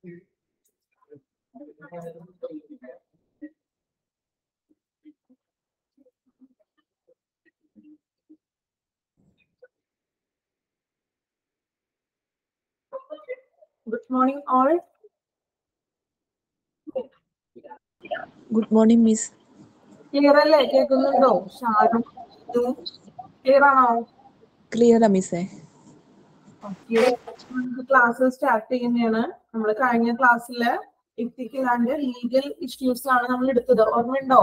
Good morning, all. Good morning miss clear അല്ലേ കേൾക്കുന്നുണ്ടോ ഷാരും clear ആണോ ക്ലിയറാ മിസ്സേ ഓക്കെ നമുക്ക് ക്ലാസ് സ്റ്റാർട്ട് ചെയ്യുന്നതാണ് നമ്മൾ കഴിഞ്ഞ ക്ലാസ്സില് എത്തിക്കൽ ആൻഡ് ലീഗൽ ഇഷ്യൂസ് ആണ് നമ്മൾ എടുത്തത് ഓർമ്മയുണ്ടോ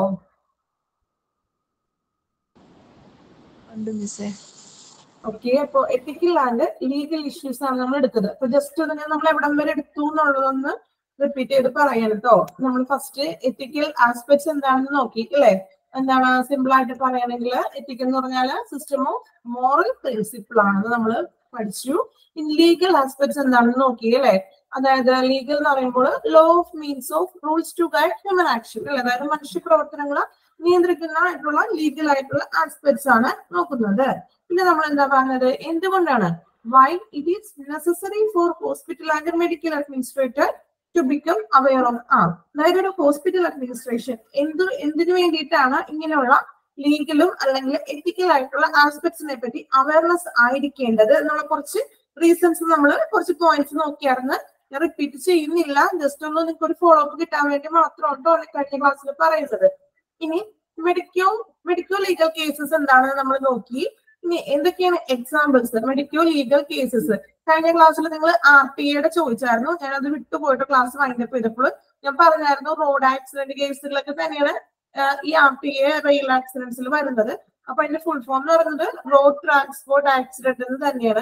ഉണ്ട് മിസ്സേ ഓക്കെ അപ്പൊ എത്തിക്കൽ ആൻഡ് ലീഗൽ ഇഷ്യൂസ് ആണ് നമ്മൾ എടുത്തത് അപ്പൊ ജസ്റ്റ് ഒന്ന് നമ്മൾ എവിടം വരെ എടുത്തു എന്നുള്ളതൊന്ന് റിപ്പീറ്റ് ചെയ്ത് പറയാൻ കേട്ടോ നമ്മൾ ഫസ്റ്റ് എത്തിക്കൽ ആസ്പെക്ട്സ് എന്താണെന്ന് നോക്കി അല്ലേ എന്താണ് സിമ്പിൾ ആയിട്ട് പറയുകയാണെങ്കിൽ എത്തിക്കൽ എന്ന് പറഞ്ഞാൽ സിസ്റ്റം ഓഫ് മോറൽ പ്രിൻസിപ്പിൾ ആണെന്ന് നമ്മൾ പഠിച്ചു ഇൻ ലീഗൽ ആസ്പെക്ട്സ് എന്താണെന്ന് നോക്കി അല്ലേ അതായത് ലീഗൽ എന്ന് പറയുമ്പോൾ law of means of rules to guide human action അല്ലെ അതായത് മനുഷ്യ പ്രവർത്തനങ്ങൾ നിയന്ത്രിക്കുന്നതായിട്ടുള്ള ലീഗൽ ആയിട്ടുള്ള ആസ്പെക്ട്സ് ആണ് നോക്കുന്നത് പിന്നെ നമ്മൾ എന്താ പറഞ്ഞത് എന്തുകൊണ്ടാണ് why it is necessary for hospital and medical administrator to become aware of ആ അതായത് ഒരു ഹോസ്പിറ്റൽ അഡ്മിനിസ്ട്രേഷൻ എന്ത് എന്തിനു വേണ്ടിയിട്ടാണ് ഇങ്ങനെയുള്ള ലീഗലും അല്ലെങ്കിൽ എത്തിക്കൽ ആയിട്ടുള്ള ആസ്പെക്ട്സിനെ പറ്റി അവയർനെസ് ആയിരിക്കേണ്ടത് എന്നുള്ള കുറച്ച് റീസൺസ് നമ്മൾ കുറച്ച് പോയിന്റ്സ് നോക്കിയായിരുന്നു ഞാൻ റിപ്പീറ്റ് ചെയ്യുന്നില്ല ജസ്റ്റ് ഒന്ന് നിങ്ങൾക്ക് ഒരു ഫോളോ അപ്പ് കിട്ടാൻ വേണ്ടി മാത്രമുണ്ടോ കഴിഞ്ഞ ക്ലാസ്സിൽ പറയുന്നത് ഇനി മെഡിക്കോ മെഡിക്കോ ലീഗൽ കേസസ് എന്താണെന്ന് നമ്മൾ നോക്കി ഇനി എന്തൊക്കെയാണ് എക്സാമ്പിൾസ് മെഡിക്കോ ലീഗൽ കേസസ് കഴിഞ്ഞ ക്ലാസ്സിൽ നിങ്ങൾ ആർ ടി എയുടെ ചോദിച്ചായിരുന്നു ഞാൻ അത് വിട്ടുപോയിട്ട് ക്ലാസ് വൈൻഡപ്പ് ചെയ്തപ്പോൾ ഞാൻ പറഞ്ഞായിരുന്നു റോഡ് ആക്സിഡന്റ് കേസുകളൊക്കെ തന്നെയാണ് ഈ ആർ ടി എ റെയിൽ ആക്സിഡന്റ്സിൽ വരുന്നത് അപ്പൊ അതിന്റെ ഫുൾ ഫോം എന്ന് പറയുന്നത് റോഡ് ട്രാൻസ്പോർട്ട് ആക്സിഡന്റ് എന്ന് തന്നെയാണ്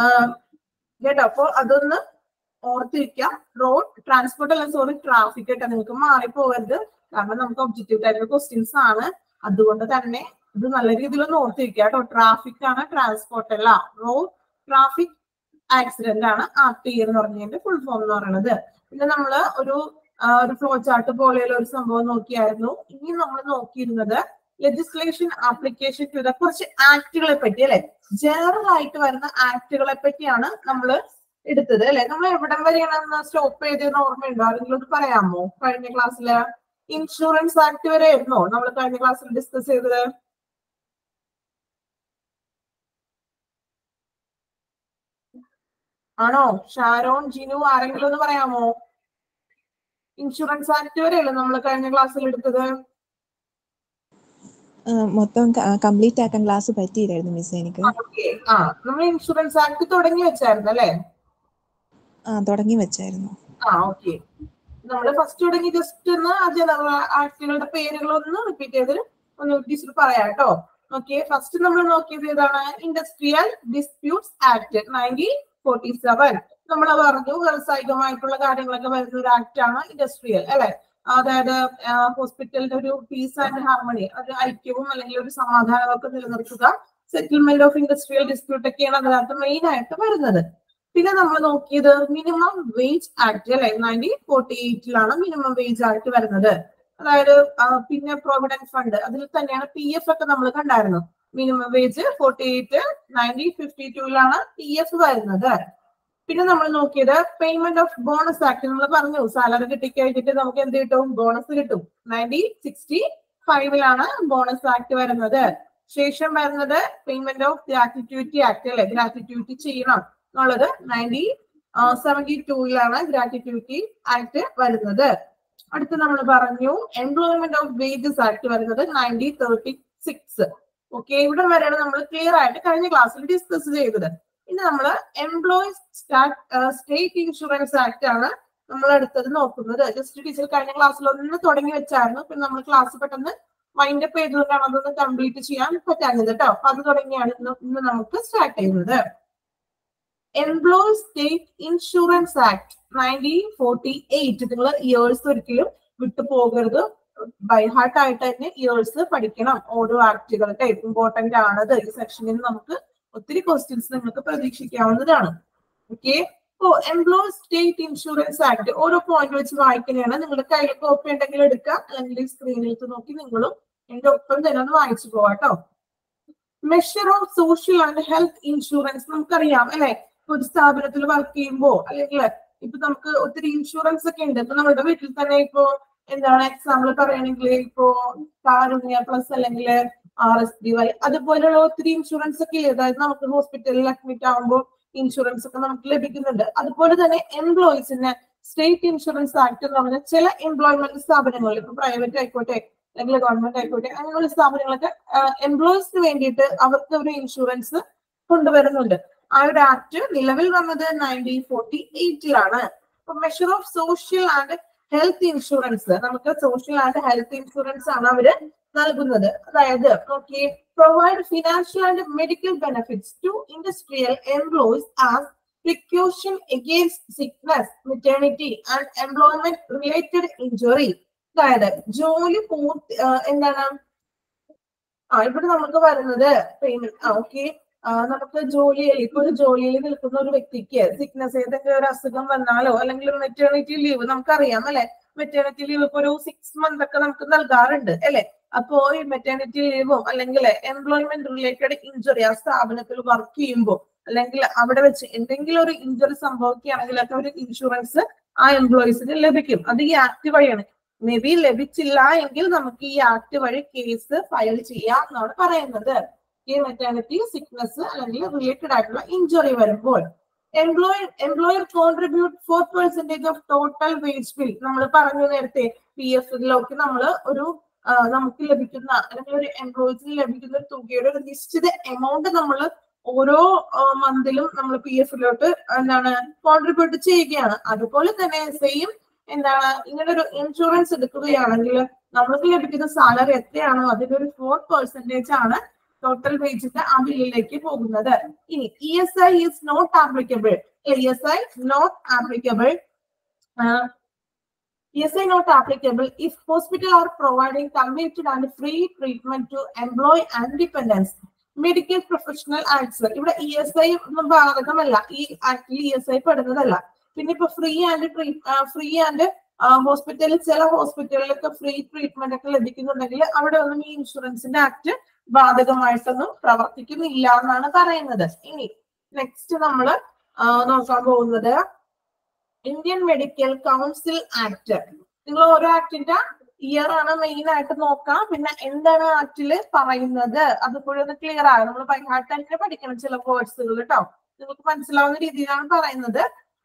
കേട്ടോ അപ്പൊ അതൊന്ന് ഓർത്തിരിക്കാം റോഡ് ട്രാൻസ്പോർട്ട് അല്ല സോറി ട്രാഫിക് കേട്ടോ നിങ്ങൾക്ക് മാറിപ്പോകരുത് കാരണം നമുക്ക് ഒബ്ജക്റ്റീവ് ടൈപ്പ് ക്വസ്റ്റ്യൻസ് ആണ് അതുകൊണ്ട് തന്നെ ഇത് നല്ല രീതിയിൽ ഒന്ന് ഓർത്തിരിക്കുക കേട്ടോ ട്രാഫിക് ആണ് ട്രാൻസ്പോർട്ട് അല്ല റോഡ് ട്രാഫിക് ആക്സിഡന്റ് ആണ് ആർ ടി എന്ന് പറഞ്ഞതിന്റെ ഫുൾ ഫോം എന്ന് പറയുന്നത് പിന്നെ നമ്മൾ ഒരു ഒരു ഫ്ലോ ചാർട്ട് പോലെയുള്ള ഒരു സംഭവം നോക്കിയായിരുന്നു ഇനി നമ്മൾ നോക്കിയിരുന്നത് ലെജിസ്ലേഷൻ ആപ്ലിക്കേഷൻ ചെയ്ത കുറച്ച് ആക്ടുകളെ പറ്റി അല്ലെ ജനറൽ ആയിട്ട് വരുന്ന ആക്ടുകളെ പറ്റിയാണ് നമ്മൾ എടുത്തത് അല്ലെ നമ്മൾ എവിടം വരെയാണ് സ്റ്റോപ്പ് ചെയ്തതെന്ന് ഓർമ്മയുണ്ടോ ആരെങ്കിലും ഒന്ന് പറയാമോ കഴിഞ്ഞ ക്ലാസ്സില് ഇൻഷുറൻസ് ആക്ട് വരെ ആയിരുന്നോ നമ്മൾ കഴിഞ്ഞ ക്ലാസ്സിൽ ഡിസ്കസ് ചെയ്തത് ആണോ ഷാരോൺ ജിനു ആരെങ്കിലും ഒന്ന് പറയാമോ ഇൻഷുറൻസ് ആക്ട് വരെയല്ലേ നമ്മൾ കഴിഞ്ഞ ക്ലാസ്സിൽ എടുത്തത് മൊത്തം കംപ്ലീറ്റ് ആക്കാൻ ക്ലാസ് പറ്റിയില്ലായിരുന്നു മിസ് എനിക്ക് ആ നമ്മൾ ഇൻഷുറൻസ് ആക്ട് തുടങ്ങി വെച്ചായിരുന്നു അല്ലേ ആ തുടങ്ങി വെച്ചായിരുന്നു ആ ഓക്കെ നമ്മൾ ഫസ്റ്റ് തുടങ്ങി ജസ്റ്റ് ഒന്ന് ആ ജനറൽ ആക്ടുകളുടെ പേരുകൾ ഒന്ന് റിപ്പീറ്റ് ചെയ്ത് ഒന്ന് ടീച്ചർ പറയാം കേട്ടോ ഓക്കെ ഫസ്റ്റ് നമ്മൾ നോക്കിയത് ഏതാണ് industrial disputes act nineteen forty seven നമ്മൾ പറഞ്ഞു വ്യാവസായികമായിട്ടുള്ള കാര്യങ്ങളൊക്കെ വരുന്ന ഒരു ആക്ട് ആണ് ഇൻഡസ്ട്രിയൽ അല്ലെ അതായത് ഹോസ്പിറ്റലിന്റെ ഒരു പീസ് ആൻഡ് ഹാർമണി ഒരു ഐക്യവും അല്ലെങ്കിൽ ഒരു സമാധാനവും ഒക്കെ നിലനിർത്തുക സെറ്റിൽമെന്റ് ഓഫ് ഇൻഡസ്ട്രിയൽ ഡിസ്പ്യൂട്ട് ഒക്കെയാണ് അതിനകത്ത് മെയിൻ ആയിട്ട് വരുന്നത് പിന്നെ നമ്മൾ നോക്കിയത് മിനിമം വേജ് ആക്ട് അല്ലെ നയൻറ്റീൻ ഫോർട്ടി എയ്റ്റിലാണ് മിനിമം വേജ് ആക്ട് വരുന്നത് അതായത് പിന്നെ പ്രൊവിഡന്റ് ഫണ്ട് അതിൽ തന്നെയാണ് പി എഫ് ഒക്കെ നമ്മൾ കണ്ടായിരുന്നു minimum wage forty eight nineteen fifty ടൂലാണ് പി എഫ് വരുന്നത് പിന്നെ നമ്മൾ നോക്കിയത് പേയ്മെന്റ് ഓഫ് ബോണസ് ആക്ട് നമ്മൾ പറഞ്ഞു സാലറി കിട്ടിക്കഴിഞ്ഞിട്ട് നമുക്ക് എന്ത് കിട്ടും ബോണസ് കിട്ടും നയൻറ്റീൻ സിക്സ്റ്റി ഫൈവിലാണ് ബോണസ് ആക്ട് വരുന്നത് ശേഷം വരുന്നത് പേയ്മെന്റ് ഓഫ് ഗ്രാറ്റിറ്റ്യൂറ്റി ആക്ട് അല്ലെ ഗ്രാറ്റിറ്റ്യൂറ്റി ചെയ്യണം എന്നുള്ളത് നയൻറ്റീൻ സെവൻറ്റി ടൂയിലാണ് ഗ്രാറ്റിറ്റ്യൂറ്റി ആക്ട് വരുന്നത് അടുത്ത് നമ്മൾ പറഞ്ഞു എംപ്ലോയ്മെന്റ് ഓഫ് വേജസ് ആക്ട് വരുന്നത് നയൻറ്റീൻ തേർട്ടി സിക്സ് ഓക്കെ ഇവിടെ വരെയാണ് നമ്മൾ ക്ലിയർ ആയിട്ട് കഴിഞ്ഞ ക്ലാസ്സിൽ ഡിസ്കസ് ചെയ്തത് ഇനി നമ്മൾ എംപ്ലോയീസ് സ്റ്റേറ്റ് ഇൻഷുറൻസ് ആക്ട് ആണ് നമ്മൾ അടുത്തത് നോക്കുന്നത് ജസ്റ്റ് ടീച്ചർ കഴിഞ്ഞ ക്ലാസ്സിൽ ഒന്ന് തുടങ്ങി വെച്ചായിരുന്നു പിന്നെ നമ്മൾ ക്ലാസ് പെട്ടെന്ന് മൈൻഡ് അപ്പ് ചെയ്തുകൊണ്ടാണ് അതൊന്ന് കംപ്ലീറ്റ് ചെയ്യാൻ പറ്റാഞ്ഞത് കേട്ടോ അപ്പൊ അത് തുടങ്ങിയാണ് ഇന്ന് ഇന്ന് നമുക്ക് സ്റ്റാർട്ട് ചെയ്യുന്നത് employee state insurance act nineteen forty eight നിങ്ങൾ ഇയേഴ്സ് ഒരിക്കലും വിട്ടു പോകരുത് ബൈ ഹാർട്ട് ആയിട്ട് തന്നെ ഇയേഴ്സ് പഠിക്കണം ഓരോ ആക്ടുകളുടെ ഇമ്പോർട്ടന്റ് ആണത് ഈ സെക്ഷനിൽ നമുക്ക് ഒത്തിരി ക്വസ്റ്റ്യൻസ് നിങ്ങൾക്ക് പ്രതീക്ഷിക്കാവുന്നതാണ് ഓക്കെ ഇപ്പോ എംപ്ലോയി സ്റ്റേറ്റ് ഇൻഷുറൻസ് ആക്ട് ഓരോ പോയിന്റ് വെച്ച് വായിക്കുന്നതാണ് നിങ്ങളുടെ കയ്യിൽ കോപ്പി ഉണ്ടെങ്കിൽ എടുക്കാം അല്ലെങ്കിൽ സ്ക്രീനിലേക്ക് നോക്കി നിങ്ങളും എന്റെ ഒപ്പം തന്നെ ഒന്ന് വായിച്ചു പോവാട്ടോ measure of social and health insurance നമുക്കറിയാം അല്ലെ ഒരു സ്ഥാപനത്തിൽ വർക്ക് ചെയ്യുമ്പോ അല്ലെങ്കിൽ ഇപ്പൊ നമുക്ക് ഒത്തിരി ഇൻഷുറൻസ് ഒക്കെ ഉണ്ട് ഇപ്പൊ നമ്മുടെ വീട്ടിൽ തന്നെ ഇപ്പോ എന്താണ് എക്സാമ്പിൾ പറയുകയാണെങ്കിൽ ഇപ്പോ കാരുണ്യ പ്ലസ് അല്ലെങ്കിൽ ആർ എസ് ഡി വൈ അതുപോലെയുള്ള ഒത്തിരി ഇൻഷുറൻസ് ഒക്കെ ഇല്ലേ അതായത് നമുക്ക് ഹോസ്പിറ്റലിൽ അഡ്മിറ്റ് ആകുമ്പോൾ ഇൻഷുറൻസ് ഒക്കെ നമുക്ക് ലഭിക്കുന്നുണ്ട് അതുപോലെ തന്നെ എംപ്ലോയീസിന് സ്റ്റേറ്റ് ഇൻഷുറൻസ് ആക്ട് എന്ന് പറഞ്ഞ ചില എംപ്ലോയ്മെന്റ് സ്ഥാപനങ്ങളിൽ ഇപ്പൊ പ്രൈവറ്റ് ആയിക്കോട്ടെ അല്ലെങ്കിൽ ഗവൺമെന്റ് ആയിക്കോട്ടെ അങ്ങനെയുള്ള സ്ഥാപനങ്ങളൊക്കെ എംപ്ലോയീസിന് വേണ്ടിയിട്ട് അവർക്ക് ഒരു ഇൻഷുറൻസ് കൊണ്ടുവരുന്നുണ്ട് ആ ഒരു ആക്ട് നിലവിൽ വന്നത് നയൻറ്റീൻ ഫോർട്ടി എയ്റ്റിലാണ് അപ്പൊ measure of social and health insurance നമുക്ക് സോഷ്യൽ ആൻഡ് ഹെൽത്ത് ഇൻഷുറൻസ് ആണ് അവര് നൽകുന്നത് അതായത് okay provide financial and medical benefits to industrial employees as precaution against sickness maternity and employment related injury അതായത് ജോലി പൂർത്തി ആ, എന്താണ് ആ ഇവിടെ നമുക്ക് വരുന്നത് പേയ്മെന്റ് ആ ഓക്കെ നമുക്ക് ജോലിയിൽ ഇപ്പൊ ഒരു ജോലിയിൽ നിൽക്കുന്ന ഒരു വ്യക്തിക്ക് സിക്നസ് ഏതൊക്കെ ഒരു അസുഖം വന്നാലോ അല്ലെങ്കിൽ ഒരു മെറ്റേണിറ്റി ലീവ് നമുക്കറിയാം അല്ലെ മെറ്റേണിറ്റി ലീവ് ഇപ്പൊ ഒരു സിക്സ് മന്ത് ഒക്കെ നമുക്ക് നൽകാറുണ്ട് അല്ലെ അപ്പോ ഈ മെറ്റേണിറ്റി ലീവും അല്ലെങ്കിൽ എംപ്ലോയ്മെന്റ് റിലേറ്റഡ് ഇഞ്ചുറി ആ സ്ഥാപനത്തിൽ വർക്ക് ചെയ്യുമ്പോൾ അല്ലെങ്കിൽ അവിടെ വെച്ച് എന്തെങ്കിലും ഒരു ഇഞ്ചുറി സംഭവിക്കുകയാണെങ്കിൽ ഒക്കെ ഒരു ഇൻഷുറൻസ് ആ എംപ്ലോയീസിന് ലഭിക്കും അത് ഈ ആക്ട് വഴിയാണ് മേ ബി ലഭിച്ചില്ല എങ്കിൽ നമുക്ക് ഈ ആക്ട് വഴി കേസ് ഫയൽ ചെയ്യാം എന്നാണ് പറയുന്നത് ഈ മെറ്റേണിറ്റി സിക്നസ് അല്ലെങ്കിൽ റിലേറ്റഡ് ആയിട്ടുള്ള ഇഞ്ചുറി വരുമ്പോൾ employer employer contribute for percentage of total wage bill നമ്മൾ പറഞ്ഞു നേരത്തെ പി എഫിലൊക്കെ നമ്മൾ ഒരു ആ, നമുക്ക് ലഭിക്കുന്ന അല്ലെങ്കിൽ ഒരു എംപ്ലോയീസിന് ലഭിക്കുന്ന ഒരു തുകയുടെ ഒരു നിശ്ചിത എമൗണ്ട് നമ്മൾ ഓരോ മന്തിലും നമ്മൾ പി എഫിലോട്ട് എന്താണ് കോൺട്രിബ്യൂട്ട് ചെയ്യുകയാണ് അതുപോലെ തന്നെ സെയിം എന്താണ് ഇങ്ങനെ ഒരു ഇൻഷുറൻസ് എടുക്കുകയാണെങ്കിൽ നമ്മൾക്ക് ലഭിക്കുന്ന സാലറി എത്രയാണോ അതിന്റെ ഒരു ഫോർ പെർസെന്റേജ് ആണ് ടോട്ടൽ വേജിന്റെ ആ ബില്ലിലേക്ക് പോകുന്നത് ഇനി E S I is not applicable E S I not applicable ESI not applicable if hospital are providing convenient and free treatment to employee and dependents. Medical professional acts ഇവിടെ E S I ഒന്നും ബാധകമല്ല ഈ ആക്ടിൽ E S I പെടുന്നതല്ല പിന്നെ ഇപ്പൊ free and free and ഹോസ്പിറ്റലിൽ ചില ഹോസ്പിറ്റലിലൊക്കെ ഫ്രീ ട്രീറ്റ്മെന്റ് ഒക്കെ ലഭിക്കുന്നുണ്ടെങ്കിൽ അവിടെ ഒന്നും ഈ ഇൻഷുറൻസിന്റെ ആക്ട് ബാധകമായിട്ടൊന്നും പ്രവർത്തിക്കുന്നില്ല എന്നാണ് പറയുന്നത് ഇനി നെക്സ്റ്റ് നമ്മൾ നോക്കാൻ പോകുന്നത് ഇന്ത്യൻ മെഡിക്കൽ കൗൺസിൽ ആക്ട് നിങ്ങൾ ഓരോ ആക്ടിന്റെ ഇയർ ആണ് മെയിൻ ആയിട്ട് നോക്കാം പിന്നെ എന്താണ് ആക്ടിൽ പറയുന്നത് അതുകൂടെ ഒന്ന് ക്ലിയർ ആകും നമ്മൾ ബൈഹാർട്ട് തന്നെ പഠിക്കണം ചില വേർഡ്സുകൾ കേട്ടോ നിങ്ങൾക്ക് മനസ്സിലാവുന്ന രീതിയിലാണ് പറയുന്നത്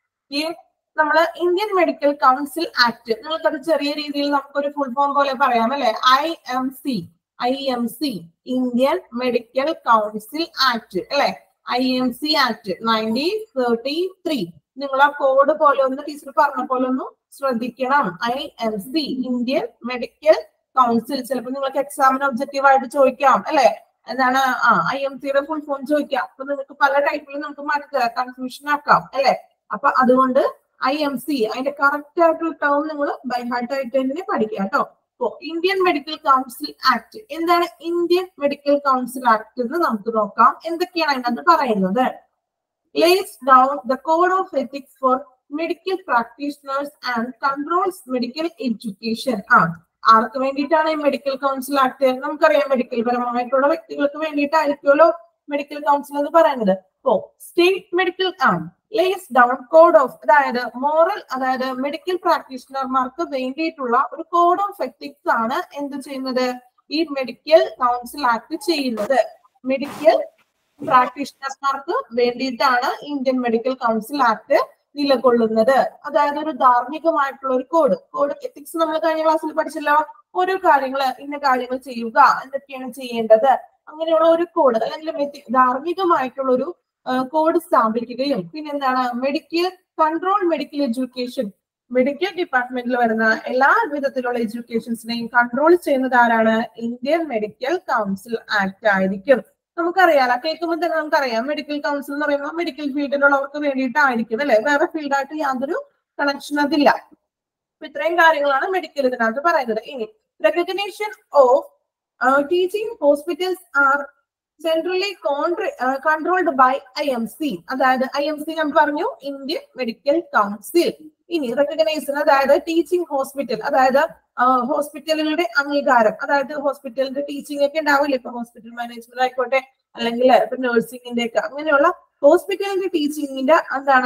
ഈ നമ്മള് ഇന്ത്യൻ മെഡിക്കൽ കൗൺസിൽ ആക്ട് നിങ്ങൾക്കത് ചെറിയ രീതിയിൽ നമുക്കൊരു ഫുൾ ഫോം പോലെ പറയാം അല്ലെ I M C I M C Indian medical council act അല്ലെ I M C act nineteen thirty three നിങ്ങൾ ആ കോഡ് പോലെ ഒന്ന് ടീച്ചർ പറഞ്ഞ പോലെ ഒന്ന് ശ്രദ്ധിക്കണം I M C Indian medical council ചിലപ്പോൾ നിങ്ങൾക്ക് എക്സാമിന് ഒബ്ജക്റ്റീവ് ആയിട്ട് ചോദിക്കാം അല്ലെ എന്താണ് ആ ഐ എം സിയുടെ ഫുൾ ഫോം ചോദിക്കാം അപ്പൊ നിങ്ങൾക്ക് പല ടൈപ്പിൽ നമുക്ക് മാറ്റി കൺഫ്യൂഷൻ ആക്കാം അല്ലെ അപ്പൊ അതുകൊണ്ട് ഐ എം സി അതിന്റെ കറക്റ്റ് ആയിട്ടുള്ള ടേം നിങ്ങൾ ബൈ ഹാർട്ട് ആയിട്ട് തന്നെ പഠിക്കുക കേട്ടോ അപ്പോ ഇന്ത്യൻ മെഡിക്കൽ കൗൺസിൽ ആക്ട് എന്താണ് ഇന്ത്യൻ മെഡിക്കൽ കൗൺസിൽ ആക്ട് എന്ന് നമുക്ക് നോക്കാം എന്തൊക്കെയാണ് അതിനകത്ത് പറയുന്നത് lays down the code of ethics for medical practitioners and controls medical education ആ ആർക്ക് വേണ്ടിയിട്ടാണ് ഈ മെഡിക്കൽ കൗൺസിൽ ആക്ട് നമുക്കറിയാം മെഡിക്കൽ പരമായിട്ടുള്ള വ്യക്തികൾക്ക് വേണ്ടിയിട്ടായിരിക്കുമല്ലോ മെഡിക്കൽ കൗൺസിൽ എന്ന് പറയുന്നത് അപ്പോ സ്റ്റേറ്റ് മെഡിക്കൽ ആ ലേസ് ഡൗൺ കോഡ് ഓഫ് അതായത് മോറൽ അതായത് മെഡിക്കൽ പ്രാക്ടീഷണർമാർക്ക് വേണ്ടിയിട്ടുള്ള ഒരു കോഡ് ഓഫ് എത്തിക്സ് ആണ് എന്ത് ചെയ്യുന്നത് ഈ മെഡിക്കൽ കൗൺസിൽ ആക്ട് ചെയ്യുന്നത് മെഡിക്കൽ പ്രാക്ടീഷണർമാർക്ക് വേണ്ടിയിട്ടാണ് ഇന്ത്യൻ മെഡിക്കൽ കൗൺസിൽ ആക്ട് നിലകൊള്ളുന്നത് അതായത് ഒരു ധാർമ്മികമായിട്ടുള്ള ഒരു കോഡ് കോഡ് എത്തിക്സ് നമ്മൾ കഴിഞ്ഞ ക്ലാസ്സിൽ പഠിച്ചല്ലോ ഓരോ കാര്യങ്ങൾ ഇന്ന കാര്യങ്ങൾ ചെയ്യുക എന്തൊക്കെയാണ് ചെയ്യേണ്ടത് അങ്ങനെയുള്ള ഒരു കോഡ് അല്ലെങ്കിൽ മെത്തി- ധാർമ്മികമായിട്ടുള്ള ഒരു കോഡ് സ്ഥാപിക്കുകയും പിന്നെന്താണ് medical control medical education medical ഡിപ്പാർട്ട്മെന്റിൽ വരുന്ന എല്ലാ വിധത്തിലുള്ള എഡ്യൂക്കേഷൻസിനെയും കൺട്രോൾ ചെയ്യുന്നത് ആരാണ് ഇന്ത്യൻ മെഡിക്കൽ കൗൺസിൽ ആക്ട് ആയിരിക്കും നമുക്കറിയാലോ കേൾക്കുമ്പോൾ തന്നെ നമുക്കറിയാം മെഡിക്കൽ കൗൺസിൽ എന്ന് പറയുമ്പോൾ മെഡിക്കൽ ഫീൽഡിലുള്ളവർക്ക് വേണ്ടിയിട്ടായിരിക്കും അല്ലെ വേറെ ഫീൽഡായിട്ട് യാതൊരു കണക്ഷൻ അതില്ല അപ്പൊ ഇത്രയും കാര്യങ്ങളാണ് മെഡിക്കൽ ഇതിനകത്ത് പറയുന്നത് ഇനി recognition of teaching hospitals are centrally controlled by I M C അതായത് ഐ എം സി ഞാൻ പറഞ്ഞു ഇന്ത്യൻ മെഡിക്കൽ കൗൺസിൽ ഇനി റെക്കഗ്നൈസ് അതായത് ടീച്ചിങ് ഹോസ്പിറ്റൽ അതായത് ഹോസ്പിറ്റലുകളുടെ അംഗീകാരം അതായത് ഹോസ്പിറ്റലിന്റെ ടീച്ചിങ് ഒക്കെ ഉണ്ടാവില്ല ഇപ്പൊ ഹോസ്പിറ്റൽ മാനേജ്മെന്റ് ആയിക്കോട്ടെ അല്ലെങ്കിൽ ഇപ്പൊ നഴ്സിംഗിന്റെ ഒക്കെ അങ്ങനെയുള്ള ഹോസ്പിറ്റലിന്റെ ടീച്ചിങ്ങിന്റെ എന്താണ്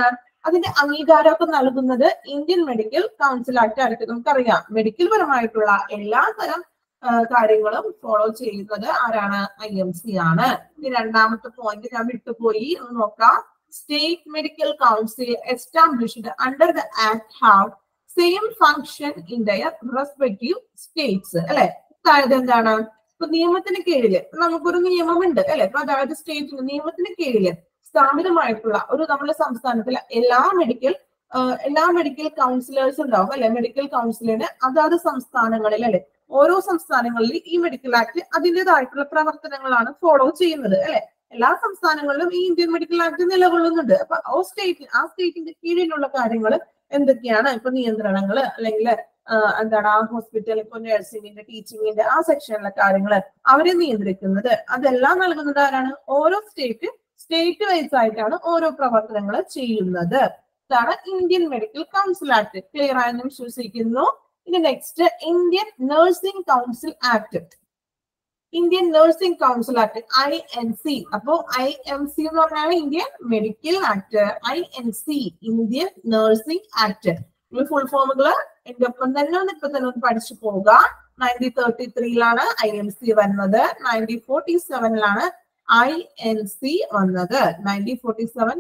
അതിന്റെ അംഗീകാരമൊക്കെ നൽകുന്നത് ഇന്ത്യൻ മെഡിക്കൽ കൗൺസിൽ ആക്ട് ആയിരിക്കും നമുക്കറിയാം മെഡിക്കൽ പരമായിട്ടുള്ള എല്ലാ തരം ആ, കാര്യങ്ങളും ഫോളോ ചെയ്യുന്നത് ആരാണ് ഐ എം സി ആണ് ഈ രണ്ടാമത്തെ പോയിന്റ് ഞാൻ വിട്ടുപോയി ഒന്ന് നോക്കാം state medical council established under the act have same function in their respective states അല്ലെ അതായത് എന്താണ് ഇപ്പൊ നിയമത്തിന് കീഴില് നമുക്കൊരു നിയമമുണ്ട് അല്ലെ അപ്പൊ അതായത് സ്റ്റേറ്റിന് നിയമത്തിന് കീഴില് സ്ഥാപിതമായിട്ടുള്ള ഒരു നമ്മുടെ സംസ്ഥാനത്തിലെ എല്ലാ മെഡിക്കൽ എല്ലാ മെഡിക്കൽ കൗൺസിലേഴ്സ് ഉണ്ടാവും അല്ലെ മെഡിക്കൽ കൗൺസിലിന് അതാത് സംസ്ഥാനങ്ങളിൽ അല്ലെ ഓരോ സംസ്ഥാനങ്ങളിൽ ഈ മെഡിക്കൽ ആക്ട് അതിൻ്റെതായിട്ടുള്ള പ്രവർത്തനങ്ങളാണ് ഫോളോ ചെയ്യുന്നത് അല്ലെ എല്ലാ സംസ്ഥാനങ്ങളിലും ഈ ഇന്ത്യൻ മെഡിക്കൽ ആക്ട് നിലകൊള്ളുന്നുണ്ട് അപ്പൊ ആ സ്റ്റേറ്റ് ആ സ്റ്റേറ്റിന്റെ കീഴിലുള്ള കാര്യങ്ങൾ എന്തൊക്കെയാണ് ഇപ്പൊ നിയന്ത്രണങ്ങൾ അല്ലെങ്കിൽ എന്താണ് ആ ഹോസ്പിറ്റൽ ഇപ്പൊ നഴ്സിംഗിന്റെ ടീച്ചിങ്ങിന്റെ ആ സെക്ഷനിലെ കാര്യങ്ങൾ അവരെ നിയന്ത്രിക്കുന്നത് അതെല്ലാം നൽകുന്നത് ആരാണ് ഓരോ സ്റ്റേറ്റ് സ്റ്റേറ്റ് വൈസ് ആയിട്ടാണ് ഓരോ പ്രവർത്തനങ്ങൾ ചെയ്യുന്നത് ഇതാണ് Indian medical council act clear ആയെന്ന് വിശ്വസിക്കുന്നു ഇനി next Indian nursing council act Indian nursing council act I N C അപ്പോ ഐ എം സി എന്ന് പറഞ്ഞാൽ Indian medical act I N C Indian nursing act full ഫോമുകള് എന്റെ ഒപ്പം തന്നെ ഒന്ന് ഇപ്പൊ തന്നെ ഒന്ന് പഠിച്ചു പോവുക നയൻറ്റീൻ തേർട്ടി ത്രീയിലാണ് ഐ എം സി വരുന്നത് നയൻറ്റീൻ ഫോർട്ടി സെവനിലാണ് ഐ എൻ സി വന്നത് നയൻറ്റീൻ ഫോർട്ടി സെവൻ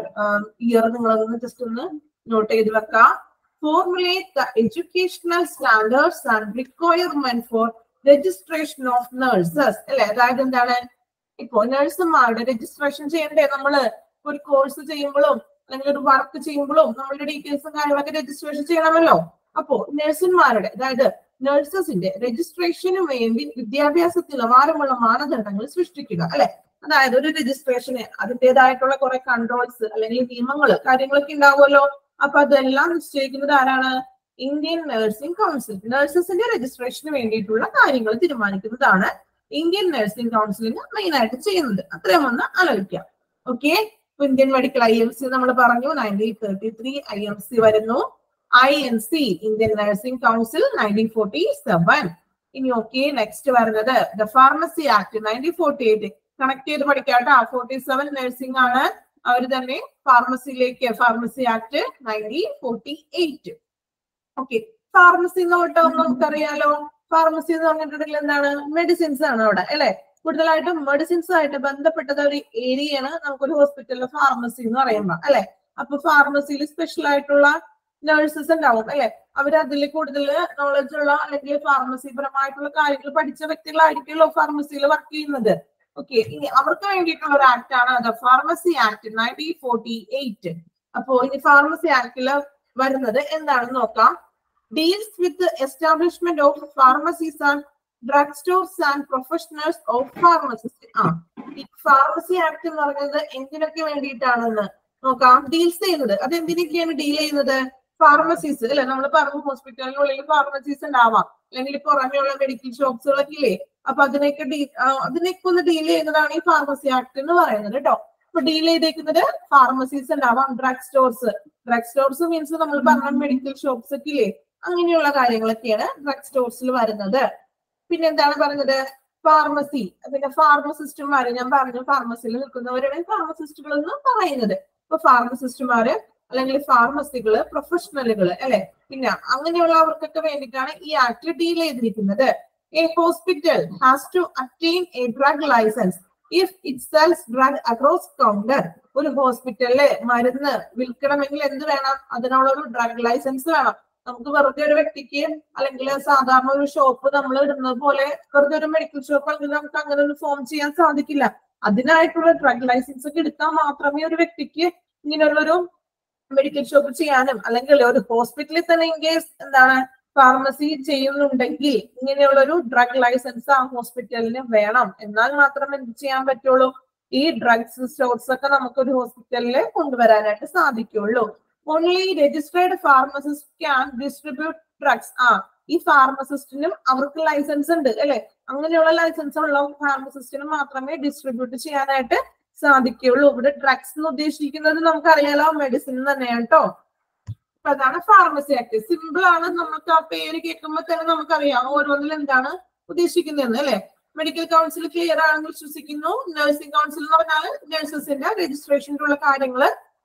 ഇയർ നിങ്ങളൊന്ന് ജസ്റ്റ് ഒന്ന് നോട്ട് ചെയ്ത് വെക്കാം formulate the educational standards and requirement for registration of nurses അല്ലെ അതായത് എന്താണ് ഇപ്പോ നഴ്സുമാരുടെ രജിസ്ട്രേഷൻ ചെയ്യണ്ടേ നമ്മള് ഒരു കോഴ്സ് ചെയ്യുമ്പോഴും അല്ലെങ്കിൽ ഒരു വർക്ക് ചെയ്യുമ്പോഴും നമ്മളുടെ ഡീറ്റെയിൽസും കാര്യങ്ങളൊക്കെ രജിസ്ട്രേഷൻ ചെയ്യണമല്ലോ അപ്പോ നഴ്സുമാരുടെ അതായത് നഴ്സസിന്റെ രജിസ്ട്രേഷന് വേണ്ടി വിദ്യാഭ്യാസ നിലവാരമുള്ള മാനദണ്ഡങ്ങൾ സൃഷ്ടിക്കുക അല്ലെ അതായത് ഒരു രജിസ്ട്രേഷന് അതിൻ്റെതായിട്ടുള്ള കുറെ കൺട്രോൾസ് അല്ലെങ്കിൽ നിയമങ്ങൾ കാര്യങ്ങളൊക്കെ ഉണ്ടാവുമല്ലോ അപ്പൊ അതെല്ലാം നിശ്ചയിക്കുന്നത് ആരാണ് ഇന്ത്യൻ നഴ്സിംഗ് കൗൺസിൽ നഴ്സസിന്റെ രജിസ്ട്രേഷന് വേണ്ടിയിട്ടുള്ള കാര്യങ്ങൾ തീരുമാനിക്കുന്നതാണ് ഇന്ത്യൻ നഴ്സിംഗ് കൗൺസിലിന് മെയിൻ ആയിട്ട് ചെയ്യുന്നത് അത്രയും ഒന്ന് ആലോചിക്കാം okay Indian medical I M C നമ്മൾ പറഞ്ഞു nineteen thirty three I M C വരുന്നു I N C Indian nursing council nineteen forty seven ഇനി ഓക്കെ നെക്സ്റ്റ് വരുന്നത് the pharmacy act nineteen forty eight connect ചെയ്ത് പഠിക്കാട്ടോ ഫോർട്ടി സെവൻ നഴ്സിംഗ് ആണ് അവർ തന്നെ ഫാർമസിയിലേക്ക് pharmacy act nineteen forty eight okay pharmacy എന്ന് തൊട്ട് നമുക്കറിയാലോ ഫാർമസി എന്ന് പറഞ്ഞിട്ടുണ്ടെങ്കിൽ എന്താണ് മെഡിസിൻസ് ആണ് അവിടെ അല്ലെ കൂടുതലായിട്ടും മെഡിസിൻസ് ആയിട്ട് ബന്ധപ്പെട്ടത് ഒരു ഏരിയയാണ് നമുക്കൊരു ഹോസ്പിറ്റലിലെ ഫാർമസി എന്ന് പറയുമ്പോൾ അല്ലെ അപ്പൊ ഫാർമസിയിൽ സ്പെഷ്യൽ ആയിട്ടുള്ള നഴ്സസ് ഉണ്ടാവും അല്ലെ അവർ അതിൽ കൂടുതൽ നോളജ് ഉള്ള അല്ലെങ്കിൽ ഫാർമസി പരമായിട്ടുള്ള കാര്യങ്ങൾ പഠിച്ച വ്യക്തികളായിരിക്കുമല്ലോ ഫാർമസിയിൽ വർക്ക് ചെയ്യുന്നത് ഓക്കെ ഇനി അവർക്ക് വേണ്ടിയിട്ടുള്ള ഒരു ആക്ട് ആണ് അത് pharmacy act nineteen forty eight അപ്പോ ഇനി ഫാർമസി ആക്ടിൽ വരുന്നത് എന്താണെന്ന് നോക്കാം deals with establishment of pharmacies and drug stores and professionals of pharmacist ആ ഈ ഫാർമസി ആക്ട് എന്ന് പറയുന്നത് എന്തിനൊക്കെ വേണ്ടിയിട്ടാണെന്ന് നോക്കാം ഡീൽസ് ചെയ്യുന്നത് അത് എന്തിനൊക്കെയാണ് ഡീൽ ചെയ്യുന്നത് ഫാർമസീസ് അല്ലെ നമ്മൾ പറഞ്ഞു ഹോസ്പിറ്റലിനുള്ളിൽ ഫാർമസീസ് ഉണ്ടാവാം അല്ലെങ്കിൽ പുറമെയുള്ള മെഡിക്കൽ ഷോപ്സുകളൊക്കെ ഇല്ലേ അപ്പൊ അതിനൊക്കെ ഡീ അതിനൊക്കെ ഒന്ന് ഡീൽ ചെയ്യുന്നതാണ് ഈ ഫാർമസി ആക്ട് എന്ന് പറയുന്നത് കേട്ടോ അപ്പൊ ഡീൽ ചെയ്തേക്കുന്നത് ഫാർമസീസ് ഉണ്ടാവാം drug stores drug stores means നമ്മൾ പറഞ്ഞ മെഡിക്കൽ ഷോപ്സ് ഒക്കെ ഇല്ലേ അങ്ങനെയുള്ള കാര്യങ്ങളൊക്കെയാണ് ഡ്രഗ് സ്റ്റോർസിൽ വരുന്നത് പിന്നെ എന്താണ് പറഞ്ഞത് ഫാർമസി പിന്നെ ഫാർമസിസ്റ്റുമാര് ഞാൻ പറഞ്ഞു ഫാർമസിയിൽ നിൽക്കുന്നവരാണ് ഫാർമസിസ്റ്റുകൾ എന്ന് പറയുന്നത് ഇപ്പൊ ഫാർമസിസ്റ്റുമാര് അല്ലെങ്കിൽ ഫാർമസികള് പ്രൊഫഷണലുകള് അല്ലെ പിന്നെ അങ്ങനെയുള്ളവർക്കൊക്കെ വേണ്ടിയിട്ടാണ് ഈ ആക്ട് ഡീൽ ചെയ്തിരിക്കുന്നത് a hospital has to attain a drug licence if it sells drug across counter ഒരു ഹോസ്പിറ്റലില് മരുന്ന് വിൽക്കണമെങ്കിൽ എന്ത് വേണം അതിനുള്ള ഒരു ഡ്രഗ് ലൈസൻസ് വേണം നമുക്ക് വെറുതെ ഒരു വ്യക്തിക്ക് അല്ലെങ്കിൽ സാധാരണ ഒരു ഷോപ്പ് നമ്മൾ ഇടുന്നത് പോലെ വെറുതെ ഒരു മെഡിക്കൽ ഷോപ്പ് അല്ലെങ്കിൽ നമുക്ക് അങ്ങനെ ഒരു ഫോം ചെയ്യാൻ സാധിക്കില്ല അതിനായിട്ടുള്ള ഡ്രഗ് ലൈസൻസ് ഒക്കെ എടുത്താൽ മാത്രമേ ഒരു വ്യക്തിക്ക് ഇങ്ങനെയുള്ളൊരു മെഡിക്കൽ ഷോപ്പ് ചെയ്യാനും അല്ലെങ്കിൽ ഒരു ഹോസ്പിറ്റലിൽ തന്നെ ഇൻ കേസ് എന്താണ് ഫാർമസി ചെയ്യുന്നുണ്ടെങ്കിൽ ഇങ്ങനെയുള്ള ഒരു ഡ്രഗ് ലൈസൻസ് ആ ഹോസ്പിറ്റലിന് വേണം എന്നാൽ മാത്രം എന്ത് ചെയ്യാൻ പറ്റുള്ളൂ ഈ ഡ്രഗ്സ് സ്റ്റോർസ് ഒക്കെ നമുക്ക് ഒരു ഹോസ്പിറ്റലിൽ കൊണ്ടുവരാനായിട്ട് സാധിക്കുള്ളൂ only registered pharmacist can distribute drugs ആ ഈ ഫാർമസിസ്റ്റിനും അവർക്ക് ലൈസൻസ് ഉണ്ട് അല്ലെ അങ്ങനെയുള്ള ലൈസൻസ് ഉള്ള ഫാർമസിസ്റ്റിന് മാത്രമേ ഡിസ്ട്രിബ്യൂട്ട് ചെയ്യാനായിട്ട് സാധിക്കുള്ളൂ ഇവിടെ ഡ്രഗ്സ് എന്ന് ഉദ്ദേശിക്കുന്നത് നമുക്കറിയാലോ മെഡിസിൻ തന്നെയാണ് കേട്ടോ അപ്പൊ അതാണ് ഫാർമസി ആക്ട് സിമ്പിൾ ആണ് നമുക്ക് ആ പേര് കേൾക്കുമ്പോൾ തന്നെ നമുക്കറിയാം ഓരോന്നിൽ എന്താണ് ഉദ്ദേശിക്കുന്നതെന്ന് അല്ലെ മെഡിക്കൽ കൗൺസിൽ ക്ലിയർ ആണെന്ന് വിശ്വസിക്കുന്നു നഴ്സിംഗ് കൗൺസിൽ എന്ന് പറഞ്ഞാൽ നഴ്സസിന്റെ രജിസ്ട്രേഷനുള്ള കാര്യങ്ങൾ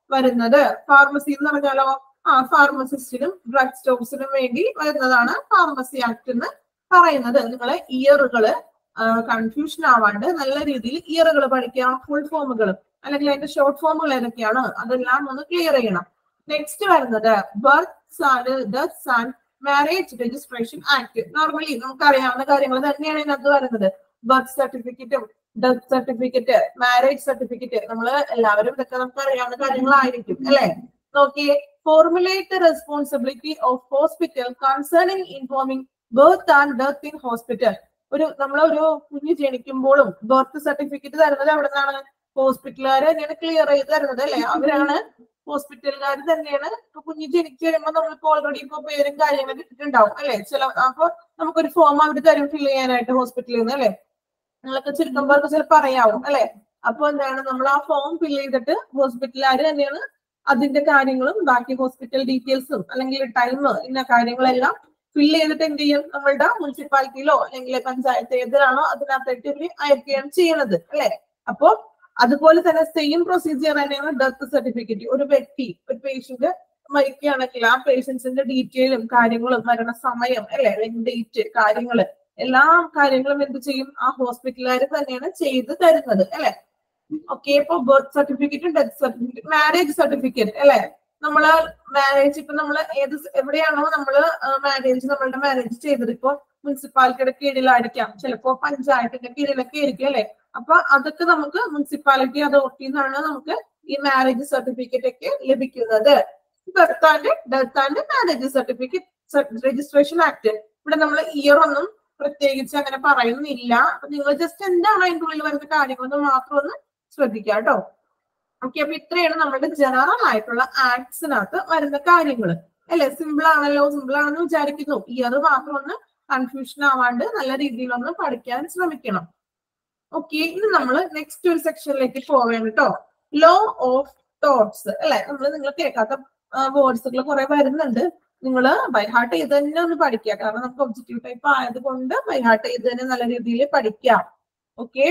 വരുന്നത് ഫാർമസി എന്ന് പറഞ്ഞാലോ ആ ഫാർമസിസ്റ്റിനും ഡ്രഗ് സ്റ്റോർസിനും വേണ്ടി വരുന്നതാണ് ഫാർമസി ആക്ട് എന്ന് പറയുന്നത് നിങ്ങളെ ഇയറുകള് കൺഫ്യൂഷൻ ആവാണ്ട് നല്ല രീതിയിൽ ഇയറുകൾ പഠിക്കാം ഫുൾ ഫോമുകളും അല്ലെങ്കിൽ അതിന്റെ ഷോർട്ട് ഫോമുകൾ ഏതൊക്കെയാണ് അതെല്ലാം ഒന്ന് ക്ലിയർ ചെയ്യണം നെക്സ്റ്റ് വരുന്നത് birth and deaths and marriage registration act normally നമുക്ക് അറിയാവുന്ന കാര്യങ്ങൾ തന്നെയാണ് ഇതിനകത്ത് വരുന്നത് ബർത്ത് സർട്ടിഫിക്കറ്റും ഡെത്ത് സർട്ടിഫിക്കറ്റ് മാരേജ് സർട്ടിഫിക്കറ്റ് നമ്മൾ എല്ലാവരും ഇതൊക്കെ നമുക്ക് അറിയാവുന്ന കാര്യങ്ങളായിരിക്കും അല്ലെ നോക്കിയേ formulate responsibility of hospital concerning informing birth and death in hospital ഒരു നമ്മളൊരു കുഞ്ഞ് ജനിക്കുമ്പോഴും ബർത്ത് സർട്ടിഫിക്കറ്റ് തരുന്നത് എവിടെ നിന്നാണ് ഹോസ്പിറ്റലുകാർ തന്നെയാണ് ക്ലിയർ ചെയ്ത് തരുന്നത് അല്ലെ അവരാണ് ഹോസ്പിറ്റലുകാർ തന്നെയാണ് ഇപ്പൊ കുഞ്ഞ് ജനിച്ചു കഴിയുമ്പോൾ നമ്മളിപ്പോ ഓൾറെഡി ഇപ്പൊ പേരും കാര്യങ്ങളൊക്കെ ഇട്ടിട്ടുണ്ടാവും അല്ലെ ചില അപ്പൊ നമുക്കൊരു ഫോം അവർ തരും ഫിൽ ചെയ്യാനായിട്ട് ഹോസ്പിറ്റലിൽ നിന്ന് അല്ലെ നിങ്ങളൊക്കെ ചുരുക്കുമ്പോൾ ചിലപ്പോൾ അറിയാവും അല്ലെ അപ്പൊ എന്താണ് നമ്മൾ ആ ഫോം ഫിൽ ചെയ്തിട്ട് ഹോസ്പിറ്റലുകാർ തന്നെയാണ് അതിന്റെ കാര്യങ്ങളും ബാക്കി ഹോസ്പിറ്റൽ ഡീറ്റെയിൽസും അല്ലെങ്കിൽ ടൈം ഇന്ന കാര്യങ്ങളെല്ലാം ഫിൽ ചെയ്തിട്ട് എന്ത് ചെയ്യും നമ്മളുടെ മുനിസിപ്പാലിറ്റിയിലോ അല്ലെങ്കിൽ പഞ്ചായത്ത് ഏതിലാണോ അതിനകത്തായിട്ട് ഇവര് അയക്കുകയാണ് ചെയ്യുന്നത് അല്ലെ അപ്പോ അതുപോലെ തന്നെ സെയിം പ്രൊസീജിയർ തന്നെയാണ് ഡെത്ത് സർട്ടിഫിക്കറ്റ് ഒരു വ്യക്തി ഒരു പേഷ്യന്റ് മരിക്കുകയാണെങ്കിൽ ആ പേഷ്യൻസിന്റെ ഡീറ്റെയിലും കാര്യങ്ങളും മരണസമയം അല്ലെ അല്ലെങ്കിൽ ഡേറ്റ് കാര്യങ്ങള് എല്ലാ കാര്യങ്ങളും എന്ത് ചെയ്യും ആ ഹോസ്പിറ്റലുകാർ തന്നെയാണ് ചെയ്ത് തരുന്നത് അല്ലെ ഓക്കെ ഇപ്പൊ birth certificate death certificate marriage certificate അല്ലെ നമ്മള് മാരേജ് ഇപ്പൊ നമ്മള് ഏത് സ് എവിടെയാണോ നമ്മള് മാരേജ് നമ്മളുടെ മാരേജ് ചെയ്തത് ഇപ്പൊ മുനിസിപ്പാലിറ്റിയുടെ കീഴിലായിരിക്കാം ചിലപ്പോ പഞ്ചായത്തിന്റെ കീഴിലൊക്കെ ആയിരിക്കും അല്ലെ അപ്പൊ അതൊക്കെ നമുക്ക് മുനിസിപ്പാലിറ്റി അതോറിറ്റിയിൽ നിന്നാണ് നമുക്ക് ഈ മാരേജ് സർട്ടിഫിക്കറ്റ് ഒക്കെ ലഭിക്കുന്നത് birth and death and marriage certificate registration act ഇവിടെ നമ്മൾ ഇയർ ഒന്നും പ്രത്യേകിച്ച് അങ്ങനെ പറയുന്നില്ല അപ്പൊ നിങ്ങൾ ജസ്റ്റ് എന്താണ് അതിന്റെ ഉള്ളിൽ വരുന്ന കാര്യങ്ങളെന്ന് മാത്രം ഒന്ന് ശ്രദ്ധിക്കുക കേട്ടോ ഓക്കെ അപ്പൊ ഇത്രയാണ് നമ്മുടെ ജനറൽ ആയിട്ടുള്ള ആക്ട്സിനകത്ത് വരുന്ന കാര്യങ്ങൾ അല്ലെ സിമ്പിൾ ആണല്ലോ സിമ്പിൾ ആണെന്ന് വിചാരിക്കുന്നു ഇയർ മാത്രം ഒന്ന് കൺഫ്യൂഷൻ ആവാണ്ട് നല്ല രീതിയിൽ ഒന്ന് പഠിക്കാൻ ശ്രമിക്കണം ഓക്കെ ഇനി നമ്മൾ നെക്സ്റ്റ് ഒരു സെക്ഷനിലേക്ക് പോവുകയാണ് കേട്ടോ ലോ ഓഫ് തോട്ട്സ് അല്ലെ നമ്മൾ നിങ്ങൾ കേൾക്കാത്ത വേർഡ്സുകൾ കുറെ വരുന്നുണ്ട് നിങ്ങൾ ബൈഹാർട്ട് ചെയ്ത് തന്നെ ഒന്ന് പഠിക്കുക കാരണം നമുക്ക് ഒബ്ജക്റ്റീവ് ടൈപ്പ് ആയതുകൊണ്ട് ബൈഹാർട്ട് ചെയ്ത് തന്നെ നല്ല രീതിയിൽ പഠിക്കാം ഓക്കെ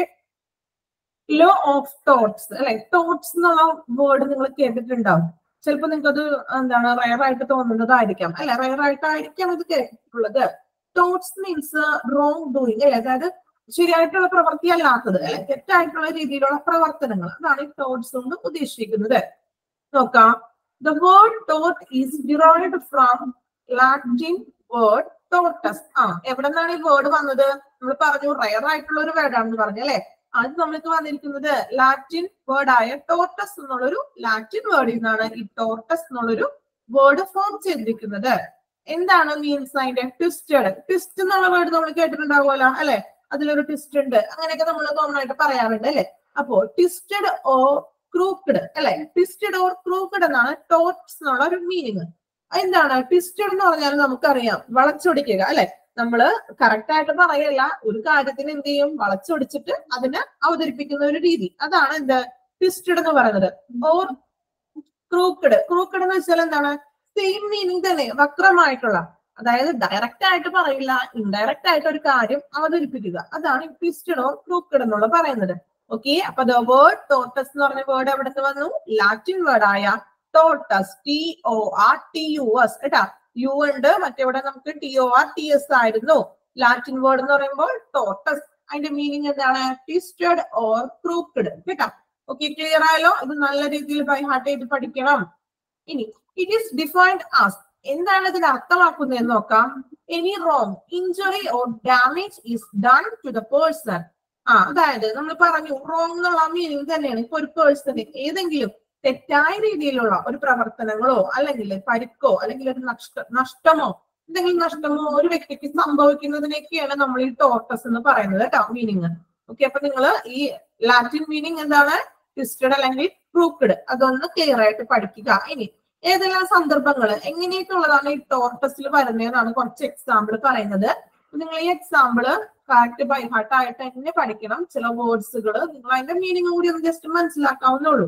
ലോ ഓഫ് തോട്ട്സ് അല്ലെ തോട്ട്സ് എന്നുള്ള വേർഡ് നിങ്ങൾ കേട്ടിട്ടുണ്ടാവും ചിലപ്പോൾ നിങ്ങൾക്ക് അത് എന്താണ് റയർ ആയിട്ട് തോന്നുന്നതായിരിക്കാം അല്ലെ റയർ ആയിട്ടായിരിക്കാം ഇത് കേട്ടിട്ടുള്ളത് തോട്ട്സ് മീൻസ് റോങ് ഡൂയിങ് അല്ലെ അതായത് ശരിയായിട്ടുള്ള പ്രവൃത്തി അല്ലാത്തത് അല്ലെ തെറ്റായിട്ടുള്ള രീതിയിലുള്ള പ്രവർത്തനങ്ങൾ അതാണ് ഈ തോട്ട്സ് കൊണ്ട് ഉദ്ദേശിക്കുന്നത് നോക്കാം ദ വേർഡ് തോട്ട് is derived from Latin word tortus ആ എവിടെ നിന്നാണ് ഈ വേർഡ് വന്നത് നമ്മൾ പറഞ്ഞു റയർ ആയിട്ടുള്ള ഒരു വേർഡാണെന്ന് പറഞ്ഞു അല്ലെ അത് നമ്മൾക്ക് വന്നിരിക്കുന്നത് ലാറ്റിൻ വേർഡ് ആയ ടോർട്ടസ് എന്നുള്ളൊരു ലാറ്റിൻ വേർഡിൽ നിന്നാണ് ഈ ടോർട്ടസ് എന്നുള്ളൊരു വേർഡ് ഫോം ചെയ്തിരിക്കുന്നത് എന്താണ് മീൻസ് അതിന്റെ ട്വിസ്റ്റഡ് ട്വിസ്റ്റ് എന്നുള്ള വേർഡ് നമ്മൾ കേട്ടിട്ടുണ്ടാവുമല്ലോ അല്ലെ അതിലൊരു ട്വിസ്റ്റ് ഉണ്ട് അങ്ങനെയൊക്കെ നമ്മൾ കോമൺ ആയിട്ട് പറയാറുണ്ട് അല്ലെ അപ്പോ ട്വിസ്റ്റഡ് ഓർ ക്രൂക്കഡ് അല്ലെ ട്വിസ്റ്റഡ് ഓർ ക്രൂക്കഡ് എന്നാണ് ടോട്ട്സ് എന്നുള്ള ഒരു മീനിങ് എന്താണ് ട്വിസ്റ്റഡ് എന്ന് പറഞ്ഞാൽ നമുക്കറിയാം വളച്ചൊടിക്കുക അല്ലെ നമ്മള് കറക്റ്റ് ആയിട്ട് പറയല്ല ഒരു കാര്യത്തിന് എന്ത് ചെയ്യും വളച്ചൊടിച്ചിട്ട് അതിനെ അവതരിപ്പിക്കുന്ന ഒരു രീതി അതാണ് എന്ത് ട്വിസ്റ്റഡ് എന്ന് പറയുന്നത് ഓർ ക്രൂക്കഡ് ക്രൂക്കഡ് എന്ന് വെച്ചാൽ എന്താണ് സെയിം മീനിങ് തന്നെ വക്രമായിട്ടുള്ള അതായത് ഡയറക്റ്റ് ആയിട്ട് പറയില്ല ഇൻഡയറക്റ്റ് ആയിട്ട് ഒരു കാര്യം അവതരിപ്പിക്കുക അതാണ് ട്വിസ്റ്റഡ് ഓർ ക്രൂക്കഡ് എന്നുള്ള പറയുന്നത് ഓക്കെ അപ്പൊ ദ വേർഡ് ടോട്ടസ് എന്ന് പറഞ്ഞ വേർഡ് എവിടെ നിന്ന് വന്നു ലാറ്റിൻ വേർഡ് ആയ tortus T O R T U S കേട്ടാ യു ഉണ്ട് മറ്റെവിടെ നമുക്ക് T O R T S ആയിരുന്നു ലാറ്റിൻ വേർഡ് എന്ന് പറയുമ്പോൾ ടോട്ടസ് അതിന്റെ മീനിങ് എന്താണ് ട്വിസ്റ്റഡ് ഓർ ക്രൂക്കഡ് കേട്ടാ ഓക്കെ ക്ലിയർ ആയല്ലോ ഇത് നല്ല രീതിയിൽ ബൈ ഹാർട്ട് ചെയ്ത് പഠിക്കണം ഇനി ഇറ്റ് ഈസ് ഡിഫൈൻഡ് ആസ് എന്താണ് ഇതിന് അർത്ഥമാക്കുന്നത് എന്ന് നോക്കാം any wrong injury or damage is done to the person ആ അതായത് നമ്മൾ പറഞ്ഞു റോങ് എന്നുള്ള മീനിങ് തന്നെയാണ് ഇപ്പൊ ഒരു പേഴ്സണ് ഏതെങ്കിലും തെറ്റായ രീതിയിലുള്ള ഒരു പ്രവർത്തനങ്ങളോ അല്ലെങ്കിൽ പരിക്കോ അല്ലെങ്കിൽ ഒരു നഷ്ട നഷ്ടമോ എന്തെങ്കിലും നഷ്ടമോ ഒരു വ്യക്തിക്ക് സംഭവിക്കുന്നതിനൊക്കെയാണ് നമ്മൾ ഈ ടോർട്ടസ് എന്ന് പറയുന്നത് കേട്ടോ മീനിങ് ഓക്കെ അപ്പൊ നിങ്ങൾ ഈ ലാറ്റിൻ മീനിങ് എന്താണ് ട്വിസ്റ്റഡ് അല്ലെങ്കിൽ ക്രൂക്കഡ് അതൊന്ന് ക്ലിയർ ആയിട്ട് പഠിക്കുക ഇനി ഏതെല്ലാം സന്ദർഭങ്ങൾ എങ്ങനെയൊക്കെ ഉള്ളതാണ് ഈ ടോർട്ടസിൽ വരുന്നതെന്നാണ് കുറച്ച് എക്സാമ്പിൾ പറയുന്നത് നിങ്ങൾ ഈ എക്സാമ്പിള് കറക്റ്റ് ബൈ ഹാർട്ട് ആയിട്ട് തന്നെ പഠിക്കണം ചില വേർഡ്സുകൾ നിങ്ങൾ അതിന്റെ മീനിങ് കൂടി ഒന്ന് ജസ്റ്റ് മനസ്സിലാക്കാവുന്നുള്ളൂ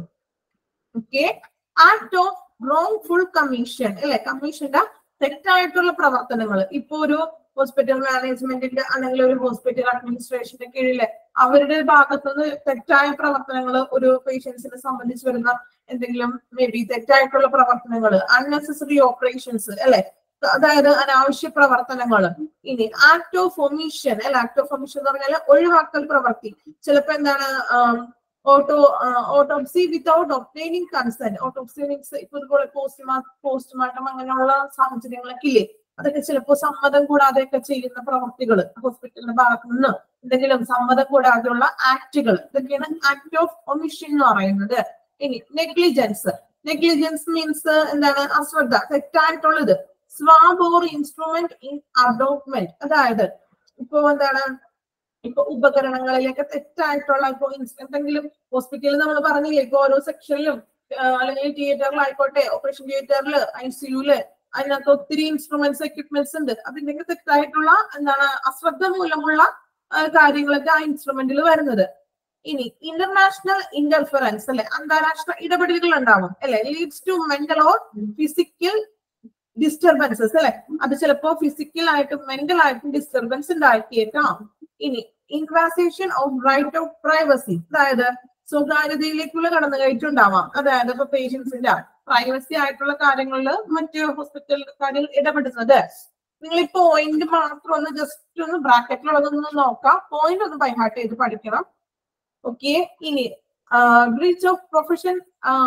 okay act of wrongful commission അല്ലെ കമ്മീഷന്റെ തെറ്റായിട്ടുള്ള പ്രവർത്തനങ്ങൾ ഇപ്പൊ ഒരു ഹോസ്പിറ്റൽ മാനേജ്മെന്റിന്റെ അല്ലെങ്കിൽ ഒരു ഹോസ്പിറ്റൽ അഡ്മിനിസ്ട്രേഷന്റെ കീഴില് അവരുടെ ഭാഗത്തുനിന്ന് തെറ്റായ പ്രവർത്തനങ്ങൾ ഒരു പേഷ്യൻസിനെ സംബന്ധിച്ച് വരുന്ന എന്തെങ്കിലും മേ ബി തെറ്റായിട്ടുള്ള പ്രവർത്തനങ്ങൾ അൺനെസസറി ഓപ്പറേഷൻസ് അല്ലെ അതായത് അനാവശ്യ പ്രവർത്തനങ്ങൾ ഇനി ആക്ട് ഓഫ് ഒമിഷൻ അല്ലെ ആക്ട് ഓഫ് ഒമിഷൻ എന്ന് പറഞ്ഞാൽ ഒഴിവാക്കൽ പ്രവൃത്തി ചിലപ്പോ എന്താണ് auto autopsy without obtaining consent autopsy means ഇപ്പൊ ഇതുപോലെ പോസ്റ്റ്മാ പോസ്റ്റ്മോർട്ടം അങ്ങനെയുള്ള സാഹചര്യങ്ങളൊക്കെ ഇല്ലേ അതൊക്കെ ചിലപ്പോൾ സമ്മതം കൂടാതെയൊക്കെ ചെയ്യുന്ന പ്രവർത്തികൾ ഹോസ്പിറ്റലിന്റെ ഭാഗത്തു നിന്ന് എന്തെങ്കിലും സമ്മതം കൂടാതെയുള്ള ആക്ടുകൾ ഇതൊക്കെയാണ് ആക്ട് ഓഫ് ഒമിഷൻ എന്ന് പറയുന്നത് ഇനി നെഗ്ലിജൻസ് നെഗ്ലിജൻസ് മീൻസ് എന്താണ് അശ്രദ്ധ തെറ്റായിട്ടുള്ളത് സ്വാബ് ഓർ ഇൻസ്ട്രുമെന്റ് ഇൻ അഡോപ്മെന്റ് അതായത് ഇപ്പൊ എന്താണ് ഇപ്പൊ ഉപകരണങ്ങളിലേക്ക് തെറ്റായിട്ടുള്ള ഇപ്പൊ ഇൻസ് എന്തെങ്കിലും ഹോസ്പിറ്റലിൽ നമ്മൾ പറഞ്ഞില്ലേ ഇപ്പൊ ഓരോ സെക്ഷനിലും അല്ലെങ്കിൽ തിയേറ്ററിലായിക്കോട്ടെ ഓപ്പറേഷൻ തിയേറ്ററിൽ ഐ സിയുല് അതിനകത്ത് ഒത്തിരി ഇൻസ്ട്രുമെന്റ്സ് എക്യുപ്മെന്റ്സ് ഉണ്ട് അതിന്റെയൊക്കെ തെറ്റായിട്ടുള്ള എന്താണ് അശ്രദ്ധ മൂലമുള്ള ആ, കാര്യങ്ങളൊക്കെ ആ ഇൻസ്ട്രുമെന്റിൽ വരുന്നത് ഇനി ഇന്റർനാഷണൽ ഇന്റർഫറൻസ് അല്ലെ അന്താരാഷ്ട്ര ഇടപെടലുകൾ ഉണ്ടാവും അല്ലെ leads to mental or physical disturbances അല്ലെ അത് ചിലപ്പോ ഫിസിക്കൽ ആയിട്ടും മെന്റൽ ആയിട്ടും ഡിസ്റ്റർബൻസ് ഉണ്ടാക്കിയേക്കാം ഇനി invasion of right of privacy അതായത് സ്വകാര്യതയിലേക്കുള്ള കടന്നുകയറ്റം ഉണ്ടാവാം അതായത് ഇപ്പൊ പേഷ്യൻസിന്റെ പ്രൈവസി ആയിട്ടുള്ള കാര്യങ്ങളിൽ മറ്റ് ഹോസ്പിറ്റലുകാരിൽ ഇടപെടുന്നത് നിങ്ങൾ ഈ പോയിന്റ് മാത്രം ഒന്ന് ജസ്റ്റ് ഒന്ന് ബ്രാക്കറ്റിലുള്ളതൊന്ന് നോക്കാം പോയിന്റ് ഒന്ന് ബൈഹാർട്ട് ചെയ്ത് പഠിക്കണം ഓക്കെ ഇനി ബ്രീച്ച് ഓഫ് പ്രൊഫഷൻ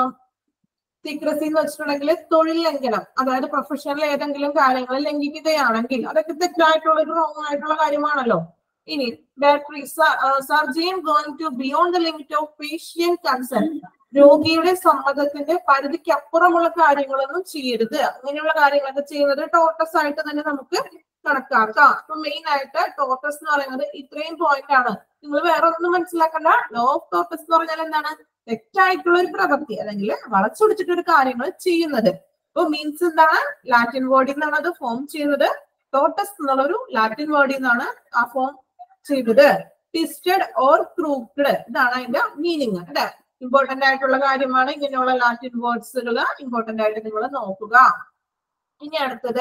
സീക്രസി എന്ന് വെച്ചിട്ടുണ്ടെങ്കിൽ തൊഴിൽ ലംഘനം അതായത് പ്രൊഫഷണൽ ഏതെങ്കിലും കാര്യങ്ങൾ ലംഘിക്കുകയാണെങ്കിൽ അതൊക്കെ തെറ്റായിട്ടുള്ള ഒരു റോങ് ആയിട്ടുള്ള കാര്യമാണല്ലോ ഇനി battery surgeon going to beyond the limit of patient consent രോഗിയുടെ സമ്മതത്തിന്റെ പരിധിക്ക് അപ്പുറമുള്ള കാര്യങ്ങളൊന്നും ചെയ്യരുത് അങ്ങനെയുള്ള കാര്യങ്ങളൊക്കെ ചെയ്യുന്നത് ടോട്ടസ് ആയിട്ട് തന്നെ നമുക്ക് കണക്കാക്കാം അപ്പൊ മെയിൻ ആയിട്ട് ടോട്ടസ് എന്ന് പറയുന്നത് ഇത്രയും പോയിന്റ് ആണ് നിങ്ങൾ വേറെ ഒന്നും മനസ്സിലാക്കണ്ട ലോ ഓഫ് ടോട്ടസ് എന്ന് പറഞ്ഞാൽ എന്താണ് തെറ്റായിട്ടുള്ള ഒരു പ്രവൃത്തി അല്ലെങ്കിൽ വളച്ചൊടിച്ചിട്ട് ഒരു കാര്യങ്ങൾ ചെയ്യുന്നത് അപ്പൊ മീൻസ് എന്താണ് ലാറ്റിൻ വേർഡിൽ നിന്നാണ് അത് ഫോം ചെയ്യുന്നത് ടോട്ടസ് എന്നുള്ള ഒരു ലാറ്റിൻ വേർഡിൽ നിന്നാണ് ആ ഫോം ചെയ്തത് ട്വിസ്റ്റഡ് ഓർ ക്രൂക്കഡ് ഇതാണ് അതിന്റെ മീനിങ് അല്ലെ ഇമ്പോർട്ടന്റ് ആയിട്ടുള്ള കാര്യമാണ് ഇങ്ങനെയുള്ള ലാറ്റിൻ വേർഡ്സുകൾ ഇമ്പോർട്ടന്റ് ആയിട്ട് നിങ്ങൾ നോക്കുക ഇനി അടുത്തത്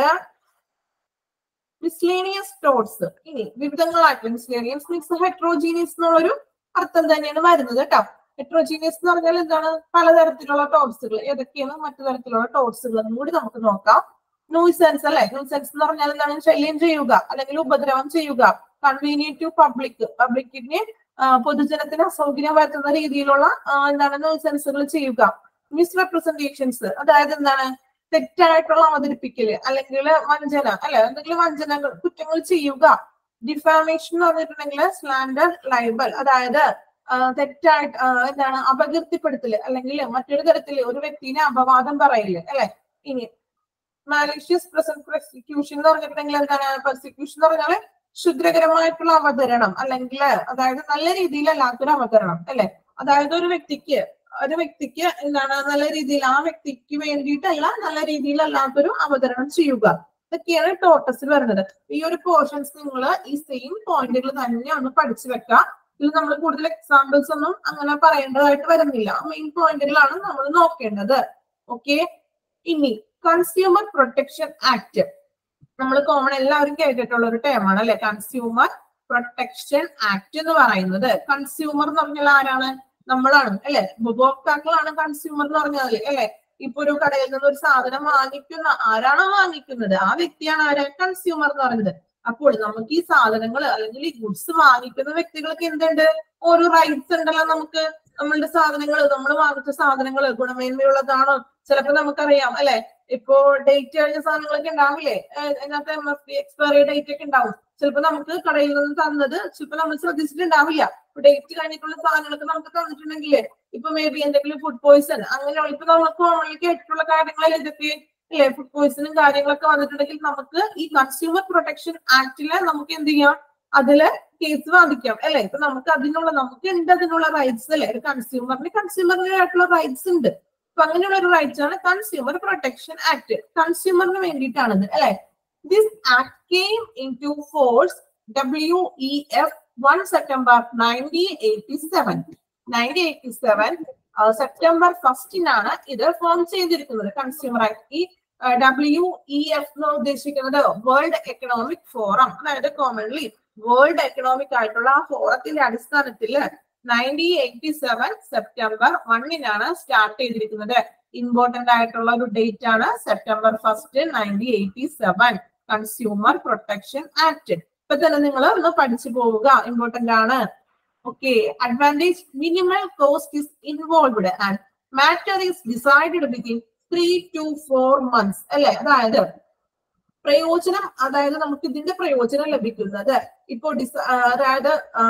മിസ്ലേനിയസ് ടോട്ട്സ് ഇനി വിവിധങ്ങളായിട്ടുള്ള മിസ്ലേനിയസ് മീൻസ് ഹെട്രോജീനിയസ് എന്നുള്ളൊരു അർത്ഥം തന്നെയാണ് വരുന്നത് കേട്ടോ ഹെട്രോജീനിയസ് എന്ന് പറഞ്ഞാൽ എന്താണ് പലതരത്തിലുള്ള ടോട്ട്സുകൾ ഏതൊക്കെയാണ് മറ്റു തരത്തിലുള്ള ടോട്ട്സുകൾ എന്നും കൂടി നമുക്ക് നോക്കാം ന്യൂസെൻസ് അല്ലെ ന്യൂസെൻസ് എന്ന് പറഞ്ഞാൽ എന്താണ് ശല്യം ചെയ്യുക അല്ലെങ്കിൽ ഉപദ്രവം ചെയ്യുക കൺവീനിയന്റ് ടു പബ്ലിക് പബ്ലിക്കിന് പൊതുജനത്തിന് അസൗകര്യം വരുത്തുന്ന രീതിയിലുള്ള ആ, എന്താണ് ന്യൂസെൻസുകൾ ചെയ്യുക മിസ്റെപ്രസെന്റേഷൻസ് അതായത് എന്താണ് തെറ്റായിട്ടുള്ള അവതരിപ്പിക്കല് അല്ലെങ്കിൽ വഞ്ചന അല്ലെ എന്തെങ്കിലും വഞ്ചനകൾ കുറ്റങ്ങൾ ചെയ്യുക ഡിഫാമേഷൻ എന്ന് പറഞ്ഞിട്ടുണ്ടെങ്കിൽ സ്ലാൻഡർ ലൈബൽ അതായത് ആ, തെറ്റായിട്ട് ആ, എന്താണ് അപകീർത്തിപ്പെടുത്തല് അല്ലെങ്കിൽ മറ്റൊരു തരത്തില് ഒരു വ്യക്തിനെ അപവാദം പറയല് അല്ലെ ഇനി മാലിഷ്യസ് പ്രസന്റ് പ്രോസിക്യൂഷൻ എന്ന് പറഞ്ഞിട്ടുണ്ടെങ്കിൽ എന്താണ് പ്രോസിക്യൂഷൻ എന്ന് പറഞ്ഞാല് ക്ഷുദ്രകരമായിട്ടുള്ള അവതരണം അല്ലെങ്കിൽ അതായത് നല്ല രീതിയിലല്ലാത്തൊരു അവതരണം അല്ലെ അതായത് ഒരു വ്യക്തിക്ക് ഒരു വ്യക്തിക്ക് എന്താണ് നല്ല രീതിയിൽ ആ വ്യക്തിക്ക് വേണ്ടിയിട്ടല്ല നല്ല രീതിയിലല്ലാത്തൊരു അവതരണം ചെയ്യുക ഇതൊക്കെയാണ് ടോട്ടസിൽ വരുന്നത് ഈ ഒരു പോർഷൻസ് നിങ്ങൾ ഈ സെയിം പോയിന്റുകൾ തന്നെ ഒന്ന് പഠിച്ചു വെക്കുക ഇതിൽ നമ്മൾ കൂടുതൽ എക്സാമ്പിൾസ് ഒന്നും അങ്ങനെ പറയേണ്ടതായിട്ട് വരുന്നില്ല മെയിൻ പോയിന്റുകളാണ് നമ്മൾ നോക്കേണ്ടത് ഓക്കെ ഇനി കൺസ്യൂമർ പ്രൊട്ടക്ഷൻ ആക്ട് നമ്മൾ കോമൺ എല്ലാവരും കേട്ടിട്ടുള്ള ഒരു ടേമാണ് അല്ലെ കൺസ്യൂമർ പ്രൊട്ടക്ഷൻ ആക്ട് എന്ന് പറയുന്നത് കൺസ്യൂമർ എന്ന് പറഞ്ഞാൽ ആരാണ് നമ്മളാണ് അല്ലെ ഉപഭോക്താക്കളാണ് കൺസ്യൂമർ എന്ന് പറഞ്ഞാൽ അല്ലെ ഇപ്പൊ ഒരു കടയിൽ നിന്ന് ഒരു സാധനം വാങ്ങിക്കുന്ന ആരാണോ വാങ്ങിക്കുന്നത് ആ വ്യക്തിയാണ് ആര് കൺസ്യൂമർ എന്ന് പറയുന്നത് അപ്പോൾ നമുക്ക് ഈ സാധനങ്ങൾ അല്ലെങ്കിൽ ഈ ഗുഡ്സ് വാങ്ങിക്കുന്ന വ്യക്തികൾക്ക് എന്തുണ്ട് ഓരോ റൈറ്റ്സ് ഉണ്ടല്ലോ നമുക്ക് നമ്മളുടെ സാധനങ്ങൾ നമ്മൾ വാങ്ങിച്ച സാധനങ്ങൾ ഗുണമേന്മയുള്ളതാണോ ചിലപ്പോ നമുക്കറിയാം അല്ലെ ഇപ്പോ ഡേറ്റ് കഴിഞ്ഞ സാധനങ്ങളൊക്കെ ഉണ്ടാവില്ലേ ഏഹ് അതിനകത്ത് M F D expiry date ഒക്കെ ഉണ്ടാവും ചിലപ്പോ നമുക്ക് കടയിൽ നിന്ന് തന്നത് ചിലപ്പോ നമ്മൾ ശ്രദ്ധിച്ചിട്ടുണ്ടാവില്ല ഡേറ്റ് കഴിഞ്ഞിട്ടുള്ള സാധനങ്ങളൊക്കെ നമുക്ക് തന്നിട്ടുണ്ടെങ്കിലേ ഇപ്പൊ മേ ബി എന്തെങ്കിലും ഫുഡ് പോയിസൺ അങ്ങനെയുള്ള ഇപ്പൊ നമ്മൾ കോമൺലി കേട്ടിട്ടുള്ള കാര്യങ്ങൾ ഇതൊക്കെ അല്ലെ ഫുഡ് പോയിസണും കാര്യങ്ങളൊക്കെ വന്നിട്ടുണ്ടെങ്കിൽ നമുക്ക് ഈ കൺസ്യൂമർ പ്രൊട്ടക്ഷൻ ആക്ടില് നമുക്ക് എന്ത് ചെയ്യാം അതില് കേസ് വാദിക്കാം അല്ലെ ഇപ്പൊ നമുക്ക് അതിനുള്ള നമുക്ക് ഉണ്ട് അതിനുള്ള റൈറ്റ്സ് അല്ലെ ഒരു കൺസ്യൂമറിന് കൺസ്യൂമറിന് ആയിട്ടുള്ള റൈറ്റ്സ് ഉണ്ട് അപ്പൊ അങ്ങനെയുള്ള ഒരു റൈറ്റ്സ് ആണ് കൺസ്യൂമർ പ്രൊട്ടക്ഷൻ ആക്ട് കൺസ്യൂമറിന് വേണ്ടിയിട്ടാണത് അല്ലെ this act came into force W E F one September nineteen eighty seven nineteen eighty seven September ഫസ്റ്റിനാണ് ഇത് ഫോം ചെയ്തിരിക്കുന്നത് കൺസ്യൂമർ ആക്ട് ഈ ഡബ്ല്യു ഇ എഫ് എന്ന് ഉദ്ദേശിക്കുന്നത് വേൾഡ് എക്കണോമിക് ഫോറം അതായത് കോമൺലി വേൾഡ് എക്കണോമിക് ആയിട്ടുള്ള ആ ഫോറത്തിന്റെ അടിസ്ഥാനത്തിൽ നയൻറ്റീൻ എയ്റ്റി സെവൻ സെപ്റ്റംബർ വണ്ണിനാണ് സ്റ്റാർട്ട് ചെയ്തിരിക്കുന്നത് ഇമ്പോർട്ടന്റ് ആയിട്ടുള്ള ഒരു ഡേറ്റ് ആണ് September first nineteen eighty seven consumer protection act ഇപ്പൊ തന്നെ നിങ്ങൾ ഒന്ന് പഠിച്ചു പോവുക ഇമ്പോർട്ടന്റ് ആണ് okay advantage minimal cost is involved and matter is decided within three to four months അല്ലെ അതായത് പ്രയോജനം അതായത് നമുക്ക് ഇതിന്റെ പ്രയോജനം ലഭിക്കുന്നത് ഇപ്പോ ഡിസ അതായത്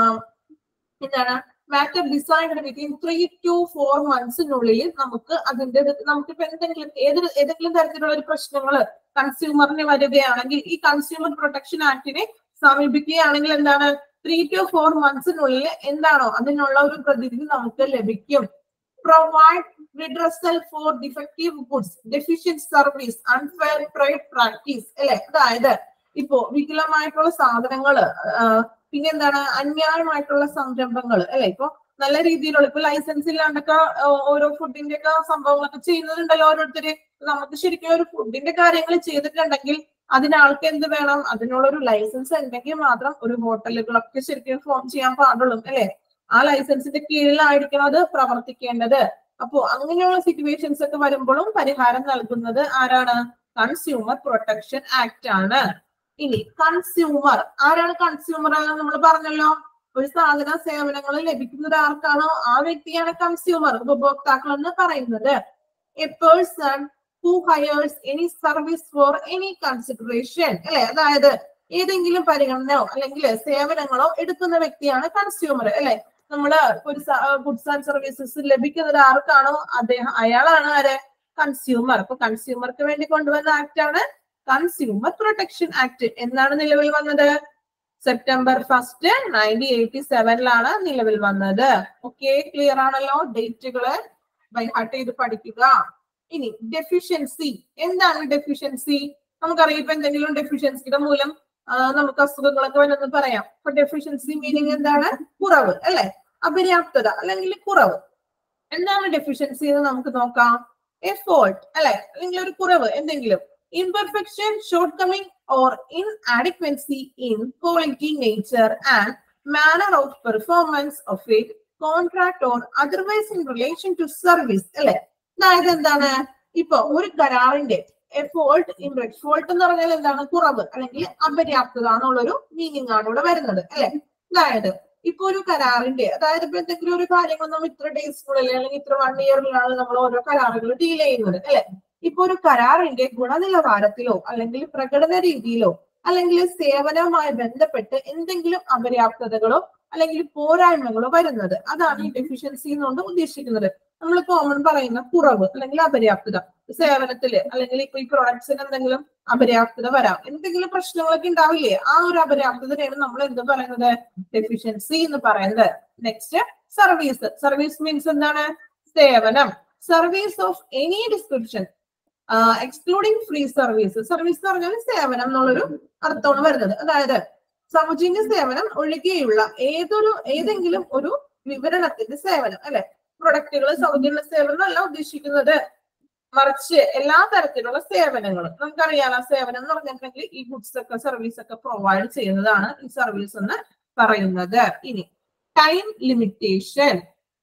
എന്താണ് matter decide within three to four മന്ത്സിനുള്ളിൽ നമുക്ക് അതിന്റെ നമുക്ക് ഇപ്പൊ എന്തെങ്കിലും ഏത് ഏതെങ്കിലും തരത്തിലുള്ള ഒരു പ്രശ്നങ്ങൾ കൺസ്യൂമറിന് വരികയാണെങ്കിൽ ഈ കൺസ്യൂമർ പ്രൊട്ടക്ഷൻ ആക്ടിനെ സമീപിക്കുകയാണെങ്കിൽ എന്താണ് ത്രീ ടു ഫോർ മന്ത്സിനുള്ളിൽ എന്താണോ അതിനുള്ള ഒരു പ്രതിവിധി നമുക്ക് ലഭിക്കും provide redressal for defective goods deficient service unfair trade practice അല്ലെ അതായത് ഇപ്പോ വികലമായിട്ടുള്ള സാധനങ്ങൾ പിന്നെന്താണ് അന്യായമായിട്ടുള്ള സംരംഭങ്ങൾ അല്ലെ ഇപ്പൊ നല്ല രീതിയിലുള്ള ഇപ്പൊ ലൈസൻസ് ഇല്ലാണ്ടൊക്കെ ഓരോ ഫുഡിന്റെ ഒക്കെ സംഭവങ്ങളൊക്കെ ചെയ്യുന്നതുണ്ടല്ലോ ഓരോരുത്തര് നമുക്ക് ശരിക്കും ഒരു ഫുഡിന്റെ കാര്യങ്ങൾ ചെയ്തിട്ടുണ്ടെങ്കിൽ അതിന് ആൾക്ക് എന്ത് വേണം അതിനുള്ള ഒരു ലൈസൻസ് ഉണ്ടെങ്കിൽ മാത്രം ഒരു ഹോട്ടലുകളൊക്കെ ശരിക്കും ഫോം ചെയ്യാൻ പാടുള്ളൂ അല്ലെ ആ ലൈസൻസിന്റെ കീഴിലായിരിക്കണം അത് പ്രവർത്തിക്കേണ്ടത് അപ്പോ അങ്ങനെയുള്ള സിറ്റുവേഷൻസ് ഒക്കെ വരുമ്പോഴും പരിഹാരം നൽകുന്നത് ആരാണ് കൺസ്യൂമർ പ്രൊട്ടക്ഷൻ ആക്ട് ആണ് ഇനി കൺസ്യൂമർ ആരാണ് കൺസ്യൂമർ എന്ന് നമ്മൾ പറഞ്ഞല്ലോ ഒരു സാധന സേവനങ്ങൾ ലഭിക്കുന്നത് ആർക്കാണോ ആ വ്യക്തിയാണ് കൺസ്യൂമർ ഉപഭോക്താക്കൾ എന്ന് പറയുന്നത് a person who hires any service for any consideration അല്ലെ അതായത് ഏതെങ്കിലും പരിഗണനയോ അല്ലെങ്കിൽ സേവനങ്ങളോ എടുക്കുന്ന വ്യക്തിയാണ് കൺസ്യൂമർ അല്ലെ നമ്മള് ഒരു ഗുഡ്സ് ആൻഡ് സർവീസസ് ലഭിക്കുന്നത് ആർക്കാണോ അദ്ദേഹം അയാളാണ് ആര് കൺസ്യൂമർ അപ്പൊ കൺസ്യൂമർക്ക് വേണ്ടി കൊണ്ടുവന്ന ആക്ട് ആണ് കൺസ്യൂമർ പ്രൊട്ടക്ഷൻ ആക്ട് എന്നാണ് നിലവിൽ വന്നത് സെപ്റ്റംബർ ഫസ്റ്റ് നയൻറ്റീൻ എയ്റ്റി സെവനിലാണ് നിലവിൽ വന്നത് ഓക്കെ ക്ലിയർ ആണല്ലോ ഡേറ്റുകള് ബൈഹാർട്ട് ചെയ്ത് പഠിക്കുക ഇനി ഡെഫിഷ്യൻസി എന്താണ് ഡെഫിഷ്യൻസി നമുക്കറിയാം ഇപ്പൊ എന്തെങ്കിലും ഡെഫിഷ്യൻസിയുടെ മൂലം നമുക്ക് അസുഖങ്ങളൊക്കെ വരുമെന്ന് പറയാം അപ്പൊ ഡെഫിഷ്യൻസി മീനിങ് എന്താണ് കുറവ് അല്ലെ അപര്യാപ്തത അല്ലെങ്കിൽ കുറവ് എന്താണ് ഡെഫിഷ്യൻസി എന്ന് നമുക്ക് നോക്കാം എ ഫോൾട്ട് അല്ലെ അല്ലെങ്കിൽ ഒരു കുറവ് എന്തെങ്കിലും imperfection, shortcoming, or inadequacy in quality, nature, and manner of performance of a contract or otherwise in relation to service. അല്ലെ അതായത് എന്താണ് ഇപ്പൊ ഒരു കരാറിന്റെ ഫോൾട്ട് ഇംപ്രറ്റ് ഫോൾട്ട് എന്ന് പറഞ്ഞാൽ എന്താണ് കുറവ് അല്ലെങ്കിൽ അപര്യാപ്തത എന്നുള്ളൊരു മീനിങ് ആണ് ഇവിടെ വരുന്നത് അല്ലെ അതായത് ഇപ്പൊ ഒരു കരാറിന്റെ അതായത് ഇപ്പൊ എന്തെങ്കിലും ഒരു കാര്യങ്ങൾ നമ്മൾ ഇത്ര ഡേയ്സിനുള്ളിൽ അല്ലെങ്കിൽ ഇത്ര വൺ ഇയറിലാണ് നമ്മൾ ഓരോ കരാറുകൾ ഡീൽ ചെയ്യുന്നത് അല്ലെ ഇപ്പൊ ഒരു കരാറിന്റെ ഗുണനിലവാരത്തിലോ അല്ലെങ്കിൽ പ്രകടന രീതിയിലോ അല്ലെങ്കിൽ സേവനവുമായി ബന്ധപ്പെട്ട് എന്തെങ്കിലും അപര്യാപ്തതകളോ അല്ലെങ്കിൽ പോരായ്മകളോ വരുന്നത് അതാണ് ഈ ഡെഫിഷ്യൻസി എന്നുകൊണ്ട് ഉദ്ദേശിക്കുന്നത് നമ്മൾ കോമൺ പറയുന്ന കുറവ് അല്ലെങ്കിൽ അപര്യാപ്തത സേവനത്തില് അല്ലെങ്കിൽ ഇപ്പൊ ഈ പ്രൊഡക്ട്സിന് എന്തെങ്കിലും അപര്യാപ്തത വരാം എന്തെങ്കിലും പ്രശ്നങ്ങളൊക്കെ ഉണ്ടാവില്ലേ ആ ഒരു അപര്യാപ്തതയാണ് നമ്മൾ എന്ത് പറയുന്നത് ഡെഫിഷ്യൻസി എന്ന് പറയുന്നത് നെക്സ്റ്റ് സർവീസ് സർവീസ് മീൻസ് എന്താണ് സേവനം service of any description excluding free service service എന്ന് പറഞ്ഞാൽ സേവനം എന്നുള്ളൊരു അർത്ഥമാണ് വരുന്നത് അതായത് സൗജന്യ സേവനം ഒഴികെയുള്ള ഏതൊരു ഏതെങ്കിലും ഒരു വിവരണത്തിന്റെ സേവനം അല്ലെ പ്രൊഡക്റ്റുകൾ സൗജന്യ സേവനം അല്ല ഉദ്ദേശിക്കുന്നത് മറിച്ച് എല്ലാ തരത്തിലുള്ള സേവനങ്ങളും നമുക്കറിയാലോ സേവനം എന്ന് പറഞ്ഞിട്ടുണ്ടെങ്കിൽ ഈ ഗുഡ്സ് ഒക്കെ സർവീസ് ഒക്കെ പ്രൊവൈഡ് ചെയ്യുന്നതാണ് ഈ സർവീസ് എന്ന് പറയുന്നത് ഇനി ടൈം ലിമിറ്റേഷൻ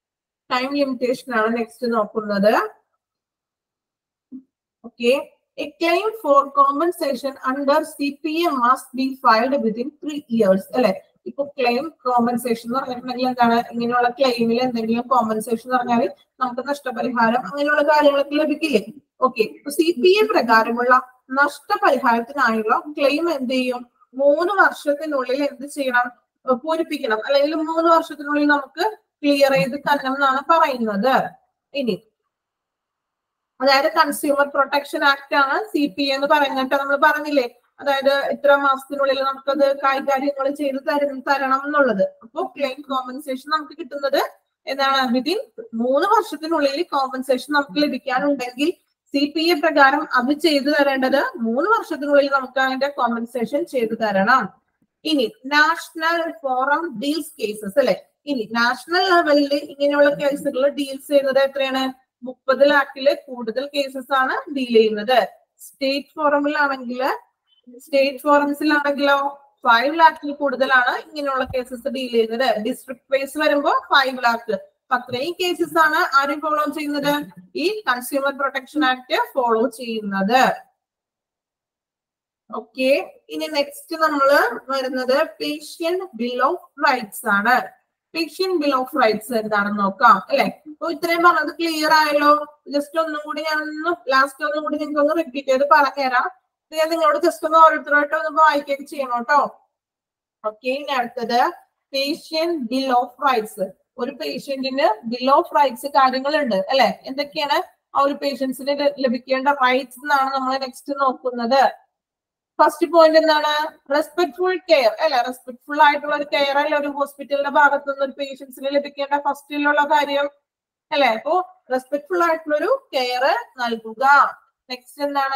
ടൈം ലിമിറ്റേഷൻ ആണ് നെക്സ്റ്റ് നോക്കുന്നത് okay a claim for compensation under C P M must be filed within three years അല്ലെ ഇപ്പൊ ക്ലെയിം കോമ്പൻസേഷൻ എന്ന് പറഞ്ഞിട്ടുണ്ടെങ്കിൽ എന്താണ് ഇങ്ങനെയുള്ള ക്ലെയിമിൽ എന്തെങ്കിലും കോമ്പൻസേഷൻ എന്ന് പറഞ്ഞാൽ നമുക്ക് നഷ്ടപരിഹാരം അങ്ങനെയുള്ള കാര്യങ്ങളൊക്കെ ലഭിക്കില്ലേ ഓക്കെ ഇപ്പൊ സി പി എ പ്രകാരമുള്ള നഷ്ടപരിഹാരത്തിനായുള്ള ക്ലെയിം എന്ത് ചെയ്യും മൂന്ന് വർഷത്തിനുള്ളിൽ എന്ത് ചെയ്യണം പൂരിപ്പിക്കണം അല്ലെങ്കിൽ മൂന്ന് വർഷത്തിനുള്ളിൽ നമുക്ക് ക്ലിയർ ചെയ്ത് തരണം എന്നാണ് പറയുന്നത് ഇനി അതായത് കൺസ്യൂമർ പ്രൊട്ടക്ഷൻ ആക്ട് ആണ് സി പി എന്ന് പറയുന്നിട്ട് നമ്മൾ പറഞ്ഞില്ലേ അതായത് ഇത്ര മാസത്തിനുള്ളിൽ നമുക്കത് കാര്യങ്ങൾ ചെയ്ത് തരും തരണം എന്നുള്ളത് അപ്പോൾ ക്ലെയിം കോമ്പൻസേഷൻ നമുക്ക് കിട്ടുന്നത് എന്താണ് വിതിൻ മൂന്ന് വർഷത്തിനുള്ളിൽ കോമ്പൻസേഷൻ നമുക്ക് ലഭിക്കാനുണ്ടെങ്കിൽ സി പി എ പ്രകാരം അത് ചെയ്തു തരേണ്ടത് മൂന്ന് വർഷത്തിനുള്ളിൽ നമുക്ക് അതിന്റെ കോമ്പൻസേഷൻ ചെയ്തു തരണം ഇനി നാഷണൽ ഫോറം ഡീൽസ് കേസസ് അല്ലെ ഇനി നാഷണൽ ലെവലിൽ ഇങ്ങനെയുള്ള കേസുകൾ ഡീൽസ് ചെയ്യുന്നത് എത്രയാണ് മുപ്പത് ലാഖില് കൂടുതൽ കേസസ് ആണ് ഡീൽ ചെയ്യുന്നത് സ്റ്റേറ്റ് ഫോറമിലാണെങ്കിൽ സ്റ്റേറ്റ് ഫോറംസിലാണെങ്കിലോ ഫൈവ് ലാഖിൽ കൂടുതലാണ് ഇങ്ങനെയുള്ള കേസസ് ഡീൽ ചെയ്യുന്നത് ഡിസ്ട്രിക്ട് വൈസ് വരുമ്പോ ഫൈവ് ലാക്ക് അത്രയും കേസസ് ആണ് ആരും ഫോളോ ചെയ്യുന്നത് ഈ കൺസ്യൂമർ പ്രൊട്ടക്ഷൻ ആക്ട് ഫോളോ ചെയ്യുന്നത് ഓക്കെ ഇനി നെക്സ്റ്റ് നമ്മൾ വരുന്നത് പേഷ്യൻ ബിൽ ഓഫ് റൈറ്റ്സ് ആണ് പേഷ്യൻ ബിൽ ഓഫ് റൈറ്റ്സ് എന്താണെന്ന് നോക്കാം അല്ലെ അപ്പൊ ഇത്രയും പറഞ്ഞത് ക്ലിയർ ആയല്ലോ ജസ്റ്റ് ഒന്നും കൂടി ഞാൻ ഒന്ന് ലാസ്റ്റ് ഒന്നും കൂടി നിങ്ങൾക്ക് ഒന്ന് റിപ്പീറ്റ് ചെയ്ത് പറഞ്ഞുതരാം ഇത് ഞാൻ നിങ്ങളോട് ജസ്റ്റ് ഒന്ന് ഓരോരുത്തരായിട്ട് ഒന്ന് വായിക്കുകയൊക്കെ ചെയ്യണം കേട്ടോ ഓക്കെ ഇനി അടുത്തത് പേഷ്യൻ ബിൽ ഓഫ് റൈറ്റ്സ് ഒരു പേഷ്യന്റിന് ബിൽ ഓഫ് റൈറ്റ്സ് കാര്യങ്ങളുണ്ട് അല്ലെ എന്തൊക്കെയാണ് ആ ഒരു പേഷ്യൻസിന് ലഭിക്കേണ്ട റൈറ്റ്സ് എന്നാണ് നമ്മൾ നെക്സ്റ്റ് നോക്കുന്നത് ഫസ്റ്റ് പോയിന്റ് എന്താണ് റെസ്പെക്ട്ഫുൾ കെയർ അല്ലെ റെസ്പെക്ട്ഫുൾ ആയിട്ടുള്ള ഒരു കെയർ അല്ല ഒരു ഹോസ്പിറ്റലിന്റെ ഭാഗത്തു നിന്ന് ഒരു പേഷ്യൻസിന് ലഭിക്കേണ്ട ഫസ്റ്റിലുള്ള കാര്യം അല്ലെ അപ്പോ റെസ്പെക്ട്ഫുൾ ആയിട്ടുള്ള ഒരു കെയർ നൽകുക നെക്സ്റ്റ് എന്താണ്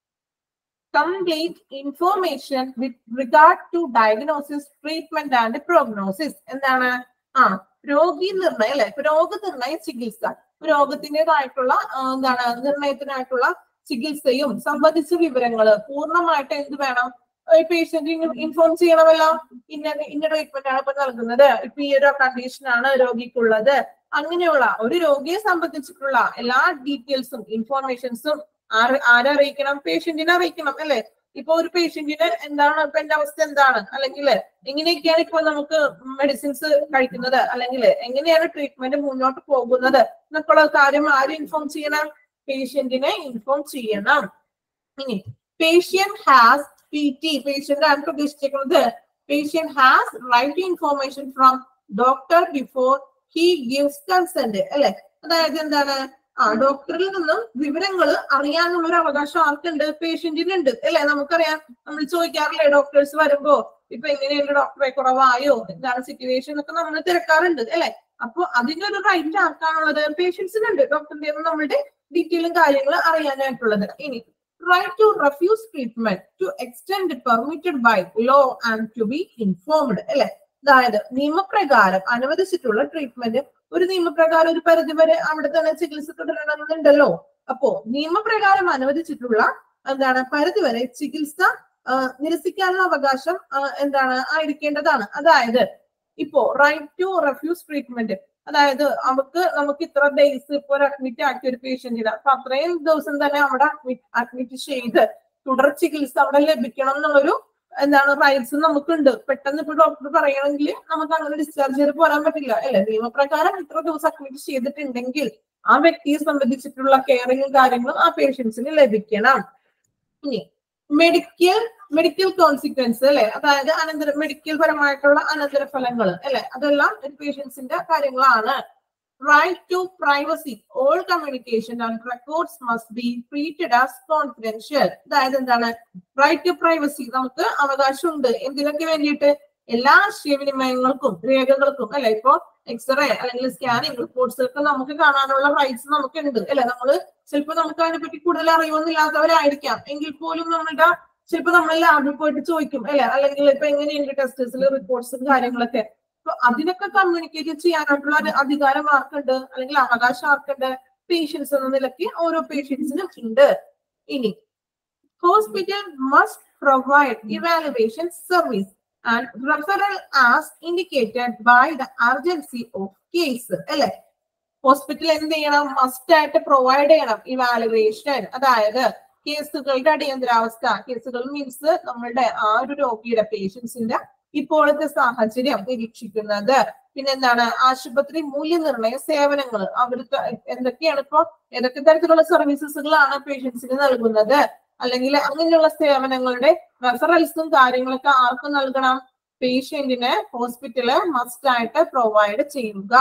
complete information with regard to diagnosis treatment and prognosis എന്താണ് ആ രോഗി നിർണയം അല്ലെ രോഗനിർണയ ചികിത്സ രോഗത്തിൻ്റെതായിട്ടുള്ള എന്താണ് നിർണയത്തിനായിട്ടുള്ള ചികിത്സയും സംബന്ധിച്ച വിവരങ്ങൾ പൂർണ്ണമായിട്ട് എന്ത് വേണം പേഷ്യന്റ് ഇൻഫോം ചെയ്യണമല്ലോ ഇന്ന ഇന്ന ട്രീറ്റ്മെന്റ് ആണ് ഇപ്പൊ നൽകുന്നത് ഇപ്പൊ ഈ ഒരു കണ്ടീഷൻ ആണ് രോഗിക്കുള്ളത് അങ്ങനെയുള്ള ഒരു രോഗിയെ സംബന്ധിച്ചിട്ടുള്ള എല്ലാ ഡീറ്റെയിൽസും ഇൻഫോർമേഷൻസും ആര് ആരറിയിക്കണം പേഷ്യന്റിനെ അറിയിക്കണം അല്ലെ ഇപ്പൊ ഒരു പേഷ്യന്റിന് എന്താണ് ഇപ്പൊ എന്റെ അവസ്ഥ എന്താണ് അല്ലെങ്കിൽ എങ്ങനെയൊക്കെയാണ് ഇപ്പൊ നമുക്ക് മെഡിസിൻസ് കഴിക്കുന്നത് അല്ലെങ്കിൽ എങ്ങനെയാണ് ട്രീറ്റ്മെന്റ് മുന്നോട്ട് പോകുന്നത് എന്നൊക്കെയുള്ള കാര്യം ആര് ഇൻഫോം ചെയ്യണം പേഷ്യന്റിനെ ഇൻഫോം ചെയ്യണം ഇനി patient has P T patient ആണ് പ്രതീക്ഷിച്ചിരിക്കുന്നത് patient has right information from doctor before he gives consent അല്ലെ അതായത് എന്താണ് ആ ഡോക്ടറിൽ നിന്നും വിവരങ്ങൾ അറിയാനുള്ള ഒരു അവകാശം ആർക്കുണ്ട് പേഷ്യന്റിന് ഉണ്ട് അല്ലെ നമുക്കറിയാം നമ്മൾ ചോദിക്കാറില്ലേ ഡോക്ടേഴ്സ് വരുമ്പോ ഇപ്പൊ എങ്ങനെയുണ്ട് ഡോക്ടറെ കുറവായോ എന്താണ് സിറ്റുവേഷൻ എന്നൊക്കെ നമ്മൾ തിരക്കാറുണ്ട് അല്ലെ അപ്പൊ അതിന്റെ ഒരു റൈറ്റ് ആർക്കാണുള്ളത് പേഷ്യൻസിനുണ്ട് ഡോക്ടറിന്റെ നമ്മളുടെ ഡീറ്റെയിലും കാര്യങ്ങൾ അറിയാനായിട്ടുള്ളത് ഇനി right to refuse treatment to extend permitted by law and to be informed അല്ലെ അതായത് നിയമപ്രകാരം അനുവദിച്ചിട്ടുള്ള ട്രീറ്റ്മെന്റ് ഒരു നിയമപ്രകാരം ഒരു പരിധി വരെ അവിടെ തന്നെ ചികിത്സ തുടരണമെന്നുണ്ടല്ലോ അപ്പോ നിയമപ്രകാരം അനുവദിച്ചിട്ടുള്ള എന്താണ് പരിധി വരെ ചികിത്സ നിരസിക്കാനുള്ള അവകാശം എന്താണ് ആയിരിക്കേണ്ടതാണ് അതായത് ഇപ്പോ റൈറ്റ് ടു റെഫ്യൂസ് ട്രീറ്റ്മെന്റ് അതായത് അവർക്ക് നമുക്ക് ഇത്ര ഡേയ്സ് ഇപ്പൊ അഡ്മിറ്റ് ആക്കിയ ഒരു പേഷ്യന്റിന് അപ്പൊ അത്രയും ദിവസം തന്നെ അവിടെ അഡ്മിറ്റ് ചെയ്ത് തുടർ ചികിത്സ അവിടെ ലഭിക്കണം എന്നുള്ളൊരു എന്താണ് റൈറ്റ്സ് നമുക്കുണ്ട് പെട്ടെന്ന് ഇപ്പൊ ഡോക്ടർ പറയണമെങ്കിൽ നമുക്ക് അങ്ങനെ ഡിസ്ചാർജ് ചെയ്ത് പോരാൻ പറ്റില്ല അല്ലെ നിയമപ്രകാരം ഇത്ര ദിവസം അഡ്മിറ്റ് ചെയ്തിട്ടുണ്ടെങ്കിൽ ആ വ്യക്തിയെ സംബന്ധിച്ചിട്ടുള്ള കെയറിങ്ങും കാര്യങ്ങളും ആ പേഷ്യൻസിന് ലഭിക്കണം ഇനി മെഡിക്കൽ മെഡിക്കൽ കോൺസിക്വൻസ് അല്ലെ അതായത് അനന്തര മെഡിക്കൽ പരമായിട്ടുള്ള അനന്തരഫലങ്ങൾ അല്ലെ അതെല്ലാം ഒരു പേഷ്യൻസിന്റെ കാര്യങ്ങളാണ് right to privacy all communication and records must be treated as confidential അതായത് എന്താണ് റൈറ്റ് ടു പ്രൈവസി നമുക്ക് അവകാശമുണ്ട് എന്തിനൊക്കെ വേണ്ടിയിട്ട് എല്ലാ ആശയവിനിമയങ്ങൾക്കും രേഖകൾക്കും അല്ലെ ഇപ്പൊ എക്സ്റേ അല്ലെങ്കിൽ സ്കാനിങ് റിപ്പോർട്ട്സ് ഒക്കെ നമുക്ക് കാണാനുള്ള റൈറ്റ്സ് നമുക്കുണ്ട് അല്ലെ നമ്മള് ചിലപ്പോൾ നമുക്ക് അതിനെപ്പറ്റി കൂടുതൽ അറിവൊന്നുമില്ലാത്തവരായിരിക്കാം എങ്കിൽ പോലും നമ്മളുടെ ചിലപ്പോൾ നമ്മൾ ലാബിൽ പോയിട്ട് ചോദിക്കും അല്ലെ അല്ലെങ്കിൽ ഇപ്പൊ എങ്ങനെയുണ്ട് ടെസ്റ്റേഴ്സിൽ റിപ്പോർട്ട്സും കാര്യങ്ങളൊക്കെ അപ്പൊ അതിനൊക്കെ കമ്മ്യൂണിക്കേറ്റ് ചെയ്യാനായിട്ടുള്ള ഒരു അധികാരം ആർക്കുണ്ട് അല്ലെങ്കിൽ അവകാശം ആർക്കുണ്ട് പേഷ്യൻസ് എന്ന നിലയ്ക്ക് ഓരോ പേഷ്യൻസിനും ഉണ്ട് ഇനി hospital must provide evaluation service and referral as indicated by the urgency of case അല്ലെ ഹോസ്പിറ്റൽ എന്ത് ചെയ്യണം മസ്റ്റ് ആയിട്ട് പ്രൊവൈഡ് ചെയ്യണം ഇവാലുവേഷൻ അതായത് കേസുകളുടെ അടിയന്തരാവസ്ഥ കേസുകൾ മീൻസ് നമ്മളുടെ ആ ഒരു രോഗിയുടെ പേഷ്യൻസിന്റെ ഇപ്പോഴത്തെ സാഹചര്യം നിരീക്ഷിക്കുന്നത് പിന്നെന്താണ് ആശുപത്രി മൂല്യനിർണ്ണയ സേവനങ്ങൾ അവർക്ക് എന്തൊക്കെയാണ് ഇപ്പോ ഏതൊക്കെ തരത്തിലുള്ള സർവീസസുകളാണ് പേഷ്യൻസിന് നൽകുന്നത് അല്ലെങ്കിൽ അങ്ങനെയുള്ള സേവനങ്ങളുടെ റെഫറൽസും കാര്യങ്ങളൊക്കെ ആർക്ക് നൽകണം പേഷ്യന്റിന് ഹോസ്പിറ്റല് മസ്റ്റ് ആയിട്ട് പ്രൊവൈഡ് ചെയ്യുക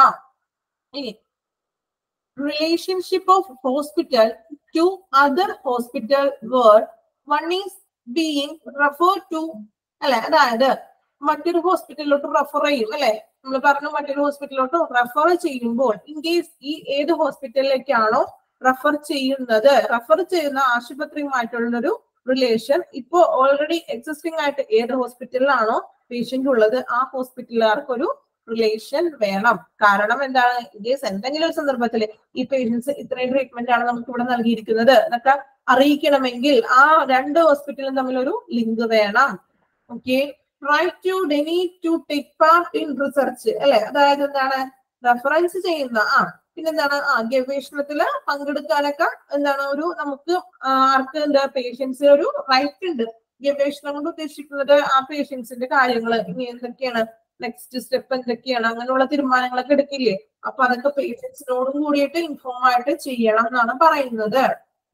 ഇനി relationship of hospital to other hospital word one is being refer to അല്ലെ അതായത് മറ്റൊരു ഹോസ്പിറ്റലിലോട്ട് റെഫർ ചെയ്യും അല്ലെ നമ്മൾ പറഞ്ഞു മറ്റൊരു ഹോസ്പിറ്റലിലോട്ട് റെഫർ ചെയ്യുമ്പോൾ ഇൻ കേസ് ഈ ഏത് ഹോസ്പിറ്റലിലേക്കാണോ റെഫർ ചെയ്യുന്നത് റെഫർ ചെയ്യുന്ന ആശുപത്രിയുമായിട്ടുള്ള ഒരു റിലേഷൻ ഇപ്പോ ഓൾറെഡി എക്സിസ്റ്റിംഗ് ആയിട്ട് ഏത് ഹോസ്പിറ്റലിലാണോ പേഷ്യന്റ് ഉള്ളത് ആ ഹോസ്പിറ്റലുകാർക്ക് ഒരു റിലേഷൻ വേണം കാരണം എന്താണ് ഇൻകേസ് എന്തെങ്കിലും ഒരു സന്ദർഭത്തിൽ ഈ പേഷ്യൻസ് ഇത്രയും ട്രീറ്റ്മെന്റ് ആണ് നമുക്ക് ഇവിടെ നൽകിയിരിക്കുന്നത് എന്നൊക്കെ അറിയിക്കണമെങ്കിൽ ആ രണ്ട് ഹോസ്പിറ്റലും തമ്മിൽ ഒരു ലിങ്ക് വേണം okay right to deny to take part in research അല്ലെ അതായത് എന്താണ് റെഫറൻസ് ചെയ്യുന്ന ആ പിന്നെന്താണ് ആ ഗവേഷണത്തില് പങ്കെടുക്കാനൊക്കെ എന്താണ് ഒരു നമുക്ക് ആ, ആർക്ക് എന്താ പേഷ്യൻസ് ഒരു റൈറ്റ് ഉണ്ട് ഗവേഷണം കൊണ്ട് ഉദ്ദേശിക്കുന്നത് ആ പേഷ്യൻസിന്റെ കാര്യങ്ങൾ ഇനി എന്തൊക്കെയാണ് നെക്സ്റ്റ് സ്റ്റെപ്പ് എന്തൊക്കെയാണ് അങ്ങനെയുള്ള തീരുമാനങ്ങളൊക്കെ എടുക്കില്ലേ അപ്പൊ അതൊക്കെ പേഷ്യൻസിനോടും കൂടിയിട്ട് ഇൻഫോം ആയിട്ട് ചെയ്യണം എന്നാണ് പറയുന്നത്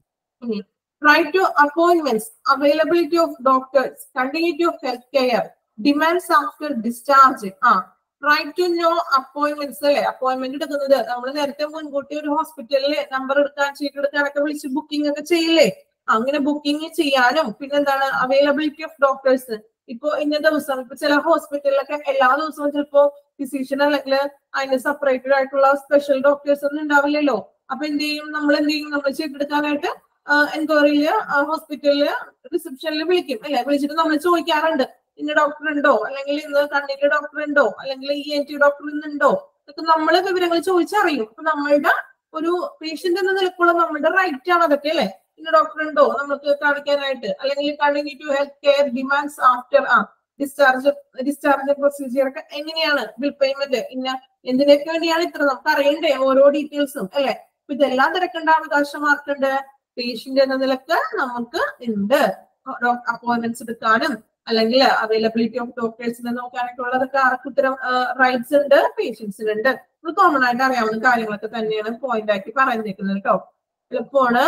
ഇനി right to appointments availability of doctors continuity of health care demands after discharge ah right to know appointments അല്ലെ അപ്പോയിന്റ്മെന്റ് എടുക്കുന്നത് നമ്മൾ നേരത്തെ മുൻകൂട്ടി ഒരു ഹോസ്പിറ്റലിൽ നമ്പർ എടുക്കാൻ ചീട്ട് എടുക്കാനൊക്കെ വിളിച്ച് ബുക്കിംഗ് ഒക്കെ ചെയ്യില്ലേ അങ്ങനെ ബുക്കിംഗ് ചെയ്യാനും പിന്നെന്താണ് അവൈലബിലിറ്റി ഓഫ് ഡോക്ടേഴ്സ് ഇപ്പൊ ഇന്ന ദിവസം ഇപ്പൊ ചില ഹോസ്പിറ്റലിലൊക്കെ എല്ലാ ദിവസവും ചിലപ്പോ ഫിസിഷ്യൻ അല്ലെങ്കിൽ അതിന് സെപ്പറേറ്റഡ് ആയിട്ടുള്ള സ്പെഷ്യൽ ഡോക്ടേഴ്സ് ഒന്നും ഉണ്ടാവില്ലല്ലോ അപ്പൊ എന്ത് ചെയ്യും നമ്മൾ എന്ത് ചെയ്യും നമ്മൾ ചെയ്തെടുക്കാനായിട്ട് എൻക്വയറിയില് ഹോസ്പിറ്റലില് റിസപ്ഷനിൽ വിളിക്കും അല്ലെ വിളിച്ചിട്ട് നമ്മൾ ചോദിക്കാറുണ്ട് ഇന്ന ഡോക്ടർ ഉണ്ടോ അല്ലെങ്കിൽ ഇന്ന് കണ്ണിന്റെ ഡോക്ടർ ഉണ്ടോ അല്ലെങ്കിൽ ഇ എൻ ടി ഡോക്ടർ ഇന്നുണ്ടോ ഇതൊക്കെ നമ്മൾ വിവരങ്ങൾ ചോദിച്ചറിയും അപ്പൊ നമ്മളുടെ ഒരു പേഷ്യന്റ് എന്ന നിലക്കുള്ള നമ്മുടെ റൈറ്റ് ആണ് അതൊക്കെ അല്ലെ ഇന്ന ഡോക്ടർ ഉണ്ടോ നമുക്ക് കാണിക്കാനായിട്ട് അല്ലെങ്കിൽ continue to health care demands after ah discharge discharge procedure ഒക്കെ എങ്ങനെയാണ് ബിൽ പേയ്മെന്റ് ഇന്ന എന്തിനൊക്കെ വേണ്ടിയാണ് ഇത്ര നമുക്ക് അറിയണ്ടേ ഓരോ ഡീറ്റെയിൽസും അല്ലെ അപ്പൊ ഇതെല്ലാം തിരക്കേണ്ട അവകാശം ആർക്കുണ്ട് പേഷ്യന്റ് എന്ന നിലക്ക് നമുക്ക് ഉണ്ട് അപ്പോയിന്റ്മെന്റ്സ് എടുക്കാനും അല്ലെങ്കിൽ അവൈലബിലിറ്റി ഓഫ് ഡോക്ടേഴ്സിനെ നോക്കാനൊക്കെ ഉള്ളതൊക്കെ ആർക്ക് ഇത്തരം റൈറ്റ്സ് ഉണ്ട് പേഷ്യൻസിനുണ്ട് ഇത് കോമൺ ആയിട്ട് അറിയാവുന്ന കാര്യങ്ങളൊക്കെ തന്നെയാണ് പോയിന്റ് ആക്കി പറഞ്ഞേക്കുന്നത് കേട്ടോ എളുപ്പമാണ്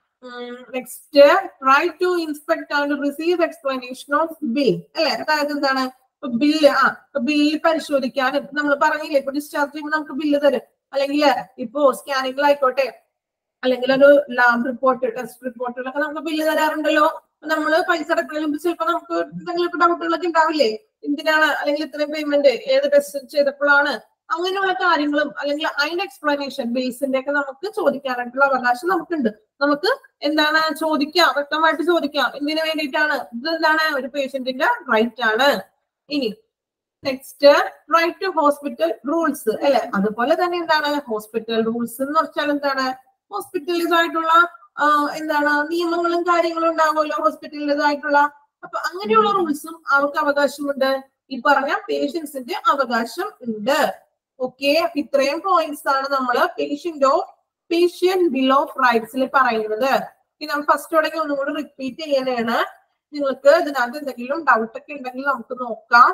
next try to inspect and receive explanation of bill അല്ലെ അതായത് എന്താണ് ബില്ല് ആ ബില്ല് പരിശോധിക്കാനും നമ്മൾ പറഞ്ഞില്ലേ ഇപ്പൊ ഡിസ്ചാർജ് ചെയ്യുമ്പോൾ നമുക്ക് ബില്ല് തരും അല്ലെങ്കിൽ ഇപ്പോ സ്കാനിങ്ങിലായിക്കോട്ടെ അല്ലെങ്കിൽ ഒരു ലാബ് റിപ്പോർട്ട് ടെസ്റ്റ് റിപ്പോർട്ടുകളൊക്കെ നമുക്ക് ബില്ല് തരാറുണ്ടല്ലോ നമ്മൾ പൈസ അടക്കുന്നതിന് മുമ്പ് ചിലപ്പോൾ നമുക്ക് എന്തെങ്കിലും ഡൗട്ടുകളൊക്കെ ഉണ്ടാവില്ലേ എന്തിനാണ് അല്ലെങ്കിൽ ഇത്രയും പേയ്മെന്റ് ഏത് ടെസ്റ്റ് ചെയ്തപ്പോഴാണ് അങ്ങനെയുള്ള കാര്യങ്ങളും അല്ലെങ്കിൽ അതിന്റെ എക്സ്പ്ലനേഷൻ ബേസിന്റെ ഒക്കെ നമുക്ക് ചോദിക്കാനായിട്ടുള്ള അവകാശം നമുക്കുണ്ട് നമുക്ക് എന്താണ് ചോദിക്കാം വ്യക്തമായിട്ട് ചോദിക്കാം എന്തിനു വേണ്ടിയിട്ടാണ് ഇത് എന്താണ് ഒരു പേഷ്യന്റിന്റെ റൈറ്റ് ആണ് ഇനി next right to hospital rules അല്ലെ അതുപോലെ തന്നെ എന്താണ് ഹോസ്പിറ്റൽ റൂൾസ് എന്ന് വെച്ചാൽ എന്താണ് ഹോസ്പിറ്റലിതായിട്ടുള്ള എന്താണ് നിയമങ്ങളും കാര്യങ്ങളും ഉണ്ടാവുമല്ലോ ഹോസ്പിറ്റലിൻ്റെതായിട്ടുള്ള അപ്പൊ അങ്ങനെയുള്ള റൂൾസും അവർക്ക് അവകാശമുണ്ട് ഈ പറഞ്ഞ പേഷ്യൻസിന്റെ അവകാശം ഉണ്ട് ഓക്കെ ഇത്രയും പോയിന്റ്സ് ആണ് നമ്മൾ patient of patient bill of റൈറ്റ്സിൽ പറയുന്നത് ഇനി നമ്മൾ ഫസ്റ്റ് തുടങ്ങി ഒന്നും കൂടി റിപ്പീറ്റ് ചെയ്യാനാണ് നിങ്ങൾക്ക് ഇതിനകത്ത് എന്തെങ്കിലും ഡൗട്ട് ഒക്കെ ഉണ്ടെങ്കിൽ നമുക്ക് നോക്കാം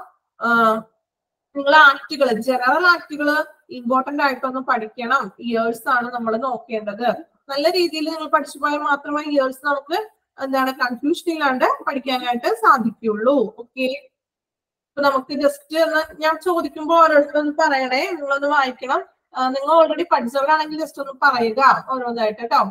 നിങ്ങൾ ആക്ടുകൾ ജനറൽ ആക്ടുകൾ ഇമ്പോർട്ടന്റ് ആയിട്ടൊന്ന് പഠിക്കണം ഇയേഴ്സ് ആണ് നമ്മൾ നോക്കേണ്ടത് നല്ല രീതിയിൽ നിങ്ങൾ പഠിച്ചു പോയാൽ മാത്രമേ ഇയേഴ്സ് നമുക്ക് എന്താണ് കൺഫ്യൂഷൻ ഇല്ലാണ്ട് പഠിക്കാനായിട്ട് സാധിക്കുള്ളൂ ഓക്കെ അപ്പൊ നമുക്ക് ജസ്റ്റ് ഒന്ന് ഞാൻ ചോദിക്കുമ്പോൾ ഓരോരുത്തരൊന്ന് പറയണേ നിങ്ങളൊന്ന് വായിക്കണം നിങ്ങൾ ഓൾറെഡി പഠിച്ചവരാണെങ്കിൽ ജസ്റ്റ് ഒന്ന് പറയുക ഓരോന്നായിട്ട് കേട്ടോ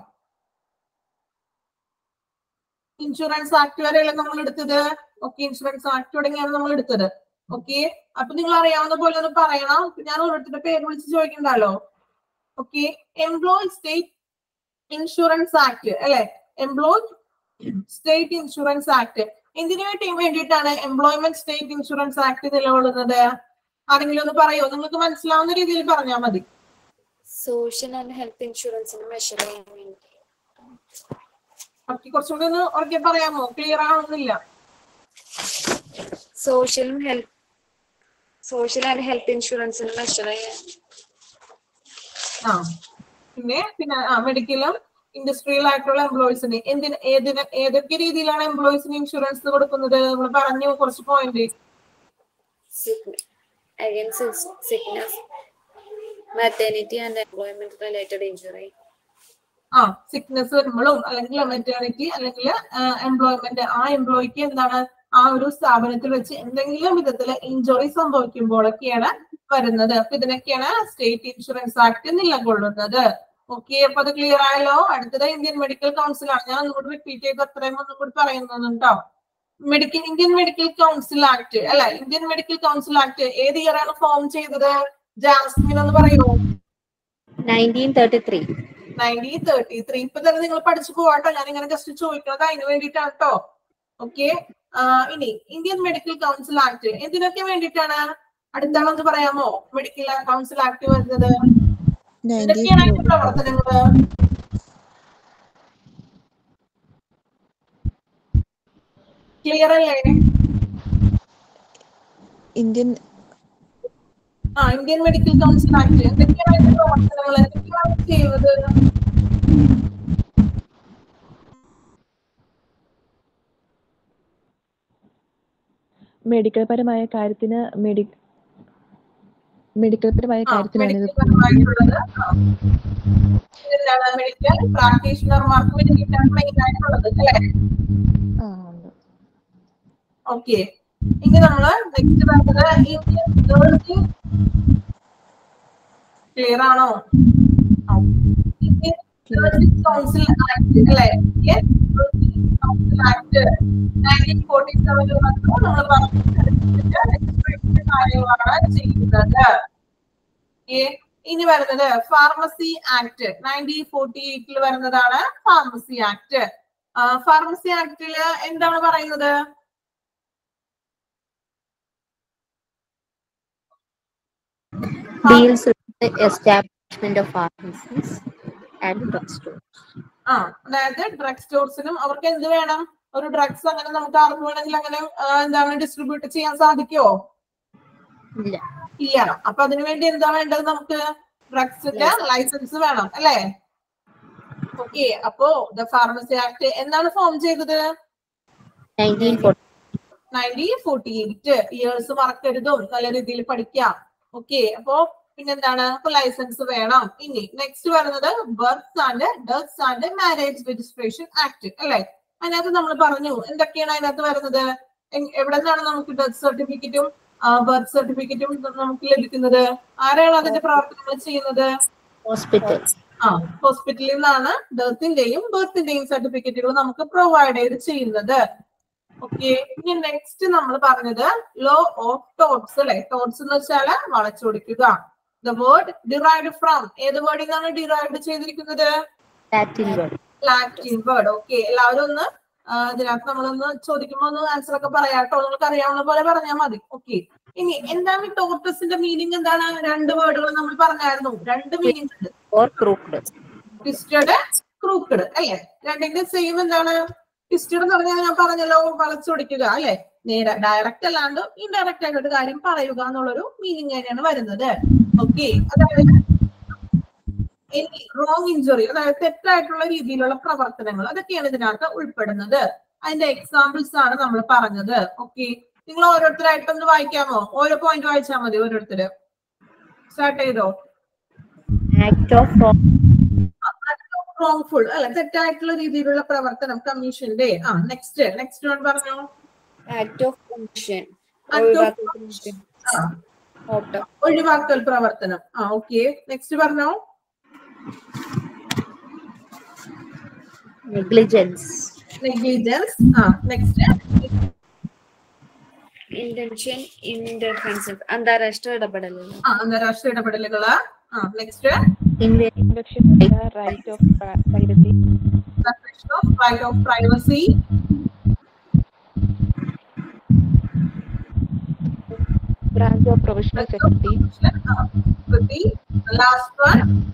ഇൻഷുറൻസ് ആക്ട് വരെയല്ല നമ്മൾ എടുത്തത് ഓക്കെ ഇൻഷുറൻസ് ആക്ട് തുടങ്ങിയാണ് നമ്മൾ എടുത്തത് ഓക്കെ അപ്പൊ നിങ്ങൾ അറിയാവുന്ന പോലെ ഒന്ന് പറയണം ഞാൻ ഓരോരുത്തരുടെ പേര് വിളിച്ച് ചോദിക്കണ്ടല്ലോ okay employee state insurance act അല്ലെ എംപ്ലോയ് സ്റ്റേറ്റ് ഇൻഷുറൻസ് ആക്ട് എന്തിനു വേണ്ടി വേണ്ടിയിട്ടാണ് എംപ്ലോയ്മെന്റ് സ്റ്റേറ്റ് ഇൻഷുറൻസ് ആക്ട് നിലകൊള്ളുന്നത് ആരെങ്കിലും ഒന്ന് പറയോ നിങ്ങൾക്ക് മനസ്സിലാവുന്ന രീതിയിൽ പറഞ്ഞാൽ മതി സോഷ്യൽ ആൻഡ് ഹെൽത്ത് ഇൻഷുറൻസിന് മെഷർ ചെയ്യാൻ വേണ്ടി ഓക്കെ കുറച്ചുകൂടി ഒന്ന് ഉറക്കെ പറയാമോ ക്ലിയർ ആവുന്നില്ല സോഷ്യലും ഹെൽത്ത് സോഷ്യൽ ആൻഡ് ഹെൽത്ത് ഇൻഷുറൻസിന് മെഷർ ചെയ്യാൻ ആ പിന്നെ പിന്നെ ആ മെഡിക്കലും ഇൻഡസ്ട്രിയൽ ആയിട്ടുള്ള എംപ്ലോയീസിന് എന്തിന് ഏതിന് ഏതൊക്കെ രീതിയിലാണ് എംപ്ലോയീസിന് ഇൻഷുറൻസ് കൊടുക്കുന്നത് നമ്മൾ പറഞ്ഞു കുറച്ച് point against sickness, maternity and employment related injury. ആ സിക്നസ് വരുമ്പോഴും അല്ലെങ്കിൽ മെറ്റേണിറ്റി അല്ലെങ്കിൽ എംപ്ലോയ്മെന്റ് ആ എംപ്ലോയിക്ക് എന്താണ് ആ ഒരു സ്ഥാപനത്തിൽ വെച്ച് എന്തെങ്കിലും വിധത്തില് ഇഞ്ചുറി സംഭവിക്കുമ്പോഴൊക്കെയാണ് വരുന്നത് അപ്പൊ ഇതിനൊക്കെയാണ് സ്റ്റേറ്റ് ഇൻഷുറൻസ് ആക്ട് നിലകൊള്ളുന്നത് ഓക്കെ അപ്പൊ അത് ക്ലിയർ ആയല്ലോ അടുത്തത് ഇന്ത്യൻ മെഡിക്കൽ കൗൺസിൽ ആണ് ഞാൻ ഒന്നുകൂടി റിപ്പീറ്റ് ചെയ്ത് അത്രയും ഒന്നും കൂടി പറയുന്നുണ്ടോ medical Indian medical council act അല്ല ഇന്ത്യൻ മെഡിക്കൽ കൗൺസിൽ ആക്ട് ഏത് ഇയർ ആണ് ഫോം ചെയ്തത് ജാസ്മിൻ എന്ന് പറയുമോ 1933. നയൻറ്റീൻ തേർട്ടി ത്രീ ഇപ്പൊ തന്നെ നിങ്ങൾ പഠിച്ചു പോവാട്ടോ ഞാൻ ഇങ്ങനെ ജസ്റ്റ് ചോദിക്കുന്നത് അതിന് വേണ്ടിയിട്ടാണ് കേട്ടോ ഓക്കെ ഇനി ഇന്ത്യൻ മെഡിക്കൽ കൗൺസിൽ ആക്ട് എന്തിനൊക്കെ വേണ്ടിയിട്ടാണ് അടുത്താളൊന്ന് പറയാമോ മെഡിക്കൽ കൗൺസിൽ ആക്ട് വരുന്നത് നയൻറ്റീൻ എന്തൊക്കെയാണ് അതിന്റെ പ്രവർത്തനങ്ങള് ക്ലിയർ അല്ലേ Indian ah Indian medical council act എന്തൊക്കെയാണ് അതിന്റെ പ്രവർത്തനങ്ങൾ എന്തൊക്കെയാണ് അത് ചെയ്യുന്നത് മെഡിക്കൽ പരമായ കാര്യത്തിന് മെഡി മെഡിക്കൽ പരമായ ആ, കാര്യത്തിനാണ് ഇത് medical പരമായിട്ടുള്ളത് ആ. എന്താണ് മെഡിക്കൽ പ്രാക്ടീഷണർമാർക്ക് വേണ്ടിയിട്ടാണ് മെയിൻ ആയിട്ടുള്ളത് അല്ലേ ആ ഉണ്ട് ഓക്കെ ഇനി നമ്മള് നെക്സ്റ്റ് പറഞ്ഞത് ഇന്ത്യൻ ഗേൾസിംഗ് ക്ലിയർ ആണോ ഇന്ത്യൻ ഗേൾസിംഗ് കൗൺസിൽ ആക്ട് അല്ലെ Indian nursing council act nineteen forty സെവനിൽ വന്നു നമ്മൾ പറഞ്ഞ കാര്യങ്ങളാണ് ചെയ്യുന്നത് Okay. ഇനി വരുന്നത് ഫാർമസി ആക്ട് നയൻറ്റീൻ ഫോർട്ടി എയ്റ്റിൽ വരുന്നതാണ് ഫാർമസി ആക്ട് ഫാർമസി ആക്ടില് എന്താണ് പറയുന്നത് deals with the establishment of pharmacies and drugstores. ആ അതായത് ഡ്രഗ് സ്റ്റോർസിനും അവർക്ക് എന്ത് വേണം ഒരു ഡ്രഗ്സ് അങ്ങനെ നമുക്ക് ആർക്ക് വേണമെങ്കിൽ അങ്ങനെ ആ, എന്താണ് ഡിസ്ട്രിബ്യൂട്ട് ചെയ്യാൻ സാധിക്കുമോ ഇല്ല ഇല്ല അപ്പൊ അതിനുവേണ്ടി എന്താ വേണ്ടത് നമുക്ക് ഡ്രഗ്സിന്റെ ലൈസൻസ് വേണം അല്ലേ ഓക്കെ അപ്പോ ദ ഫാർമസി ആക്ട് എന്താണ് ഫോം ചെയ്തത് nineteen forty nineteen forty eight years മറക്കരുതും നല്ല രീതിയിൽ പഠിക്കാം ഓക്കെ അപ്പോ പിന്നെന്താണ് അപ്പൊ ലൈസൻസ് വേണം ഇനി നെക്സ്റ്റ് വരുന്നത് birth and deaths and marriage registration act അല്ലെ അതിനകത്ത് നമ്മൾ പറഞ്ഞു എന്തൊക്കെയാണ് അതിനകത്ത് വരുന്നത് എങ്- എവിടെ നിന്നാണ് നമുക്ക് ഡെത്ത് സർട്ടിഫിക്കറ്റും ബർത്ത് സർട്ടിഫിക്കറ്റും നമുക്ക് ലഭിക്കുന്നത് ആരാണ് അതിന്റെ പ്രവർത്തനങ്ങൾ ചെയ്യുന്നത് ഹോസ്പിറ്റൽ ആ ഹോസ്പിറ്റലിൽ നിന്നാണ് ഡെത്തിന്റെയും ബർത്തിന്റെയും സർട്ടിഫിക്കറ്റുകൾ നമുക്ക് പ്രൊവൈഡ് ചെയ്ത് ചെയ്യുന്നത് ഓക്കെ ഇനി നെക്സ്റ്റ് നമ്മൾ പറഞ്ഞത് ലോ ഓഫ് ടോട്ട്സ് അല്ലെ ടോട്ട്സ് എന്ന് വെച്ചാല് വളച്ചൊടിക്കുക ദ വേർഡ് ഡിറൈവ്ഡ് ഫ്രം ഏത് വേർഡിൽ നിന്നാണ് ഡിറൈവ്ഡ് ചെയ്തിരിക്കുന്നത് Latin word Latin word okay എല്ലാവരും ഒന്ന് ആ, ഇതിനകത്ത് നമ്മളൊന്ന് ചോദിക്കുമ്പോ ഒന്ന് ആൻസർ ഒക്കെ പറയാട്ടോ നിങ്ങൾക്ക് അറിയാവുന്ന പോലെ പറഞ്ഞാൽ മതി ഓക്കെ ഇനി എന്താണ് ടോർട്ടസിന്റെ മീനിങ് എന്താണ് രണ്ട് വേർഡുകൾ നമ്മൾ പറഞ്ഞായിരുന്നു രണ്ട് മീനിങ് ഉണ്ട് ഓർ ക്രൂക്ഡ് ട്വിസ്റ്റഡ് ക്രൂക്കഡ് അല്ലെ രണ്ടിന്റെ സെയിം എന്താണ് ട്വിസ്റ്റഡ് എന്ന് പറഞ്ഞാൽ ഞാൻ പറഞ്ഞല്ലോ വളച്ചൊടിക്കുക അല്ലെ നേരെ ഡയറക്റ്റ് അല്ലാണ്ട് ഇൻഡയറക്റ്റ് ആയിട്ട് ഒരു കാര്യം പറയുക എന്നുള്ളൊരു മീനിങ് തന്നെയാണ് വരുന്നത് ഓക്കെ അതായത് റോങ് ഇഞ്ചുറി അതായത് തെറ്റായിട്ടുള്ള രീതിയിലുള്ള പ്രവർത്തനങ്ങൾ അതൊക്കെയാണ് ഇതിനകത്ത് ഉൾപ്പെടുന്നത് അതിന്റെ എക്സാമ്പിൾസ് ആണ് നമ്മൾ പറഞ്ഞത് ഓക്കെ നിങ്ങൾ ഓരോരുത്തരായിട്ടൊന്ന് വായിക്കാമോ ഓരോ പോയിന്റ് വായിച്ചാൽ മതി ഓരോരുത്തര് സ്റ്റാർട്ട് ചെയ്തോ ആക്ട് ഓഫ് റോങ്ഫുൾ അല്ല തെറ്റായിട്ടുള്ള രീതിയിലുള്ള പ്രവർത്തനം കമ്മീഷന്റെ ആ നെക്സ്റ്റ് നെക്സ്റ്റ് വൺ പറഞ്ഞോ act of function Act of ആ, ഓട്ടം ഒഴിവാക്കൽ പ്രവർത്തനം ആ ഓക്കെ നെക്സ്റ്റ് പറഞ്ഞോ നെഗ്ലിജൻസ് നെഗ്ലിജൻസ് ആ നെക്സ്റ്റ് ഇന്റൻഷൻ ഇന്റർഫറൻസ് അന്താരാഷ്ട്ര ഇടപെടലുകൾ ആ അന്താരാഷ്ട്ര ഇടപെടലുകള് ആ next Invention of the right of pri- privacy. Right of privacy Branch of professional security. Last one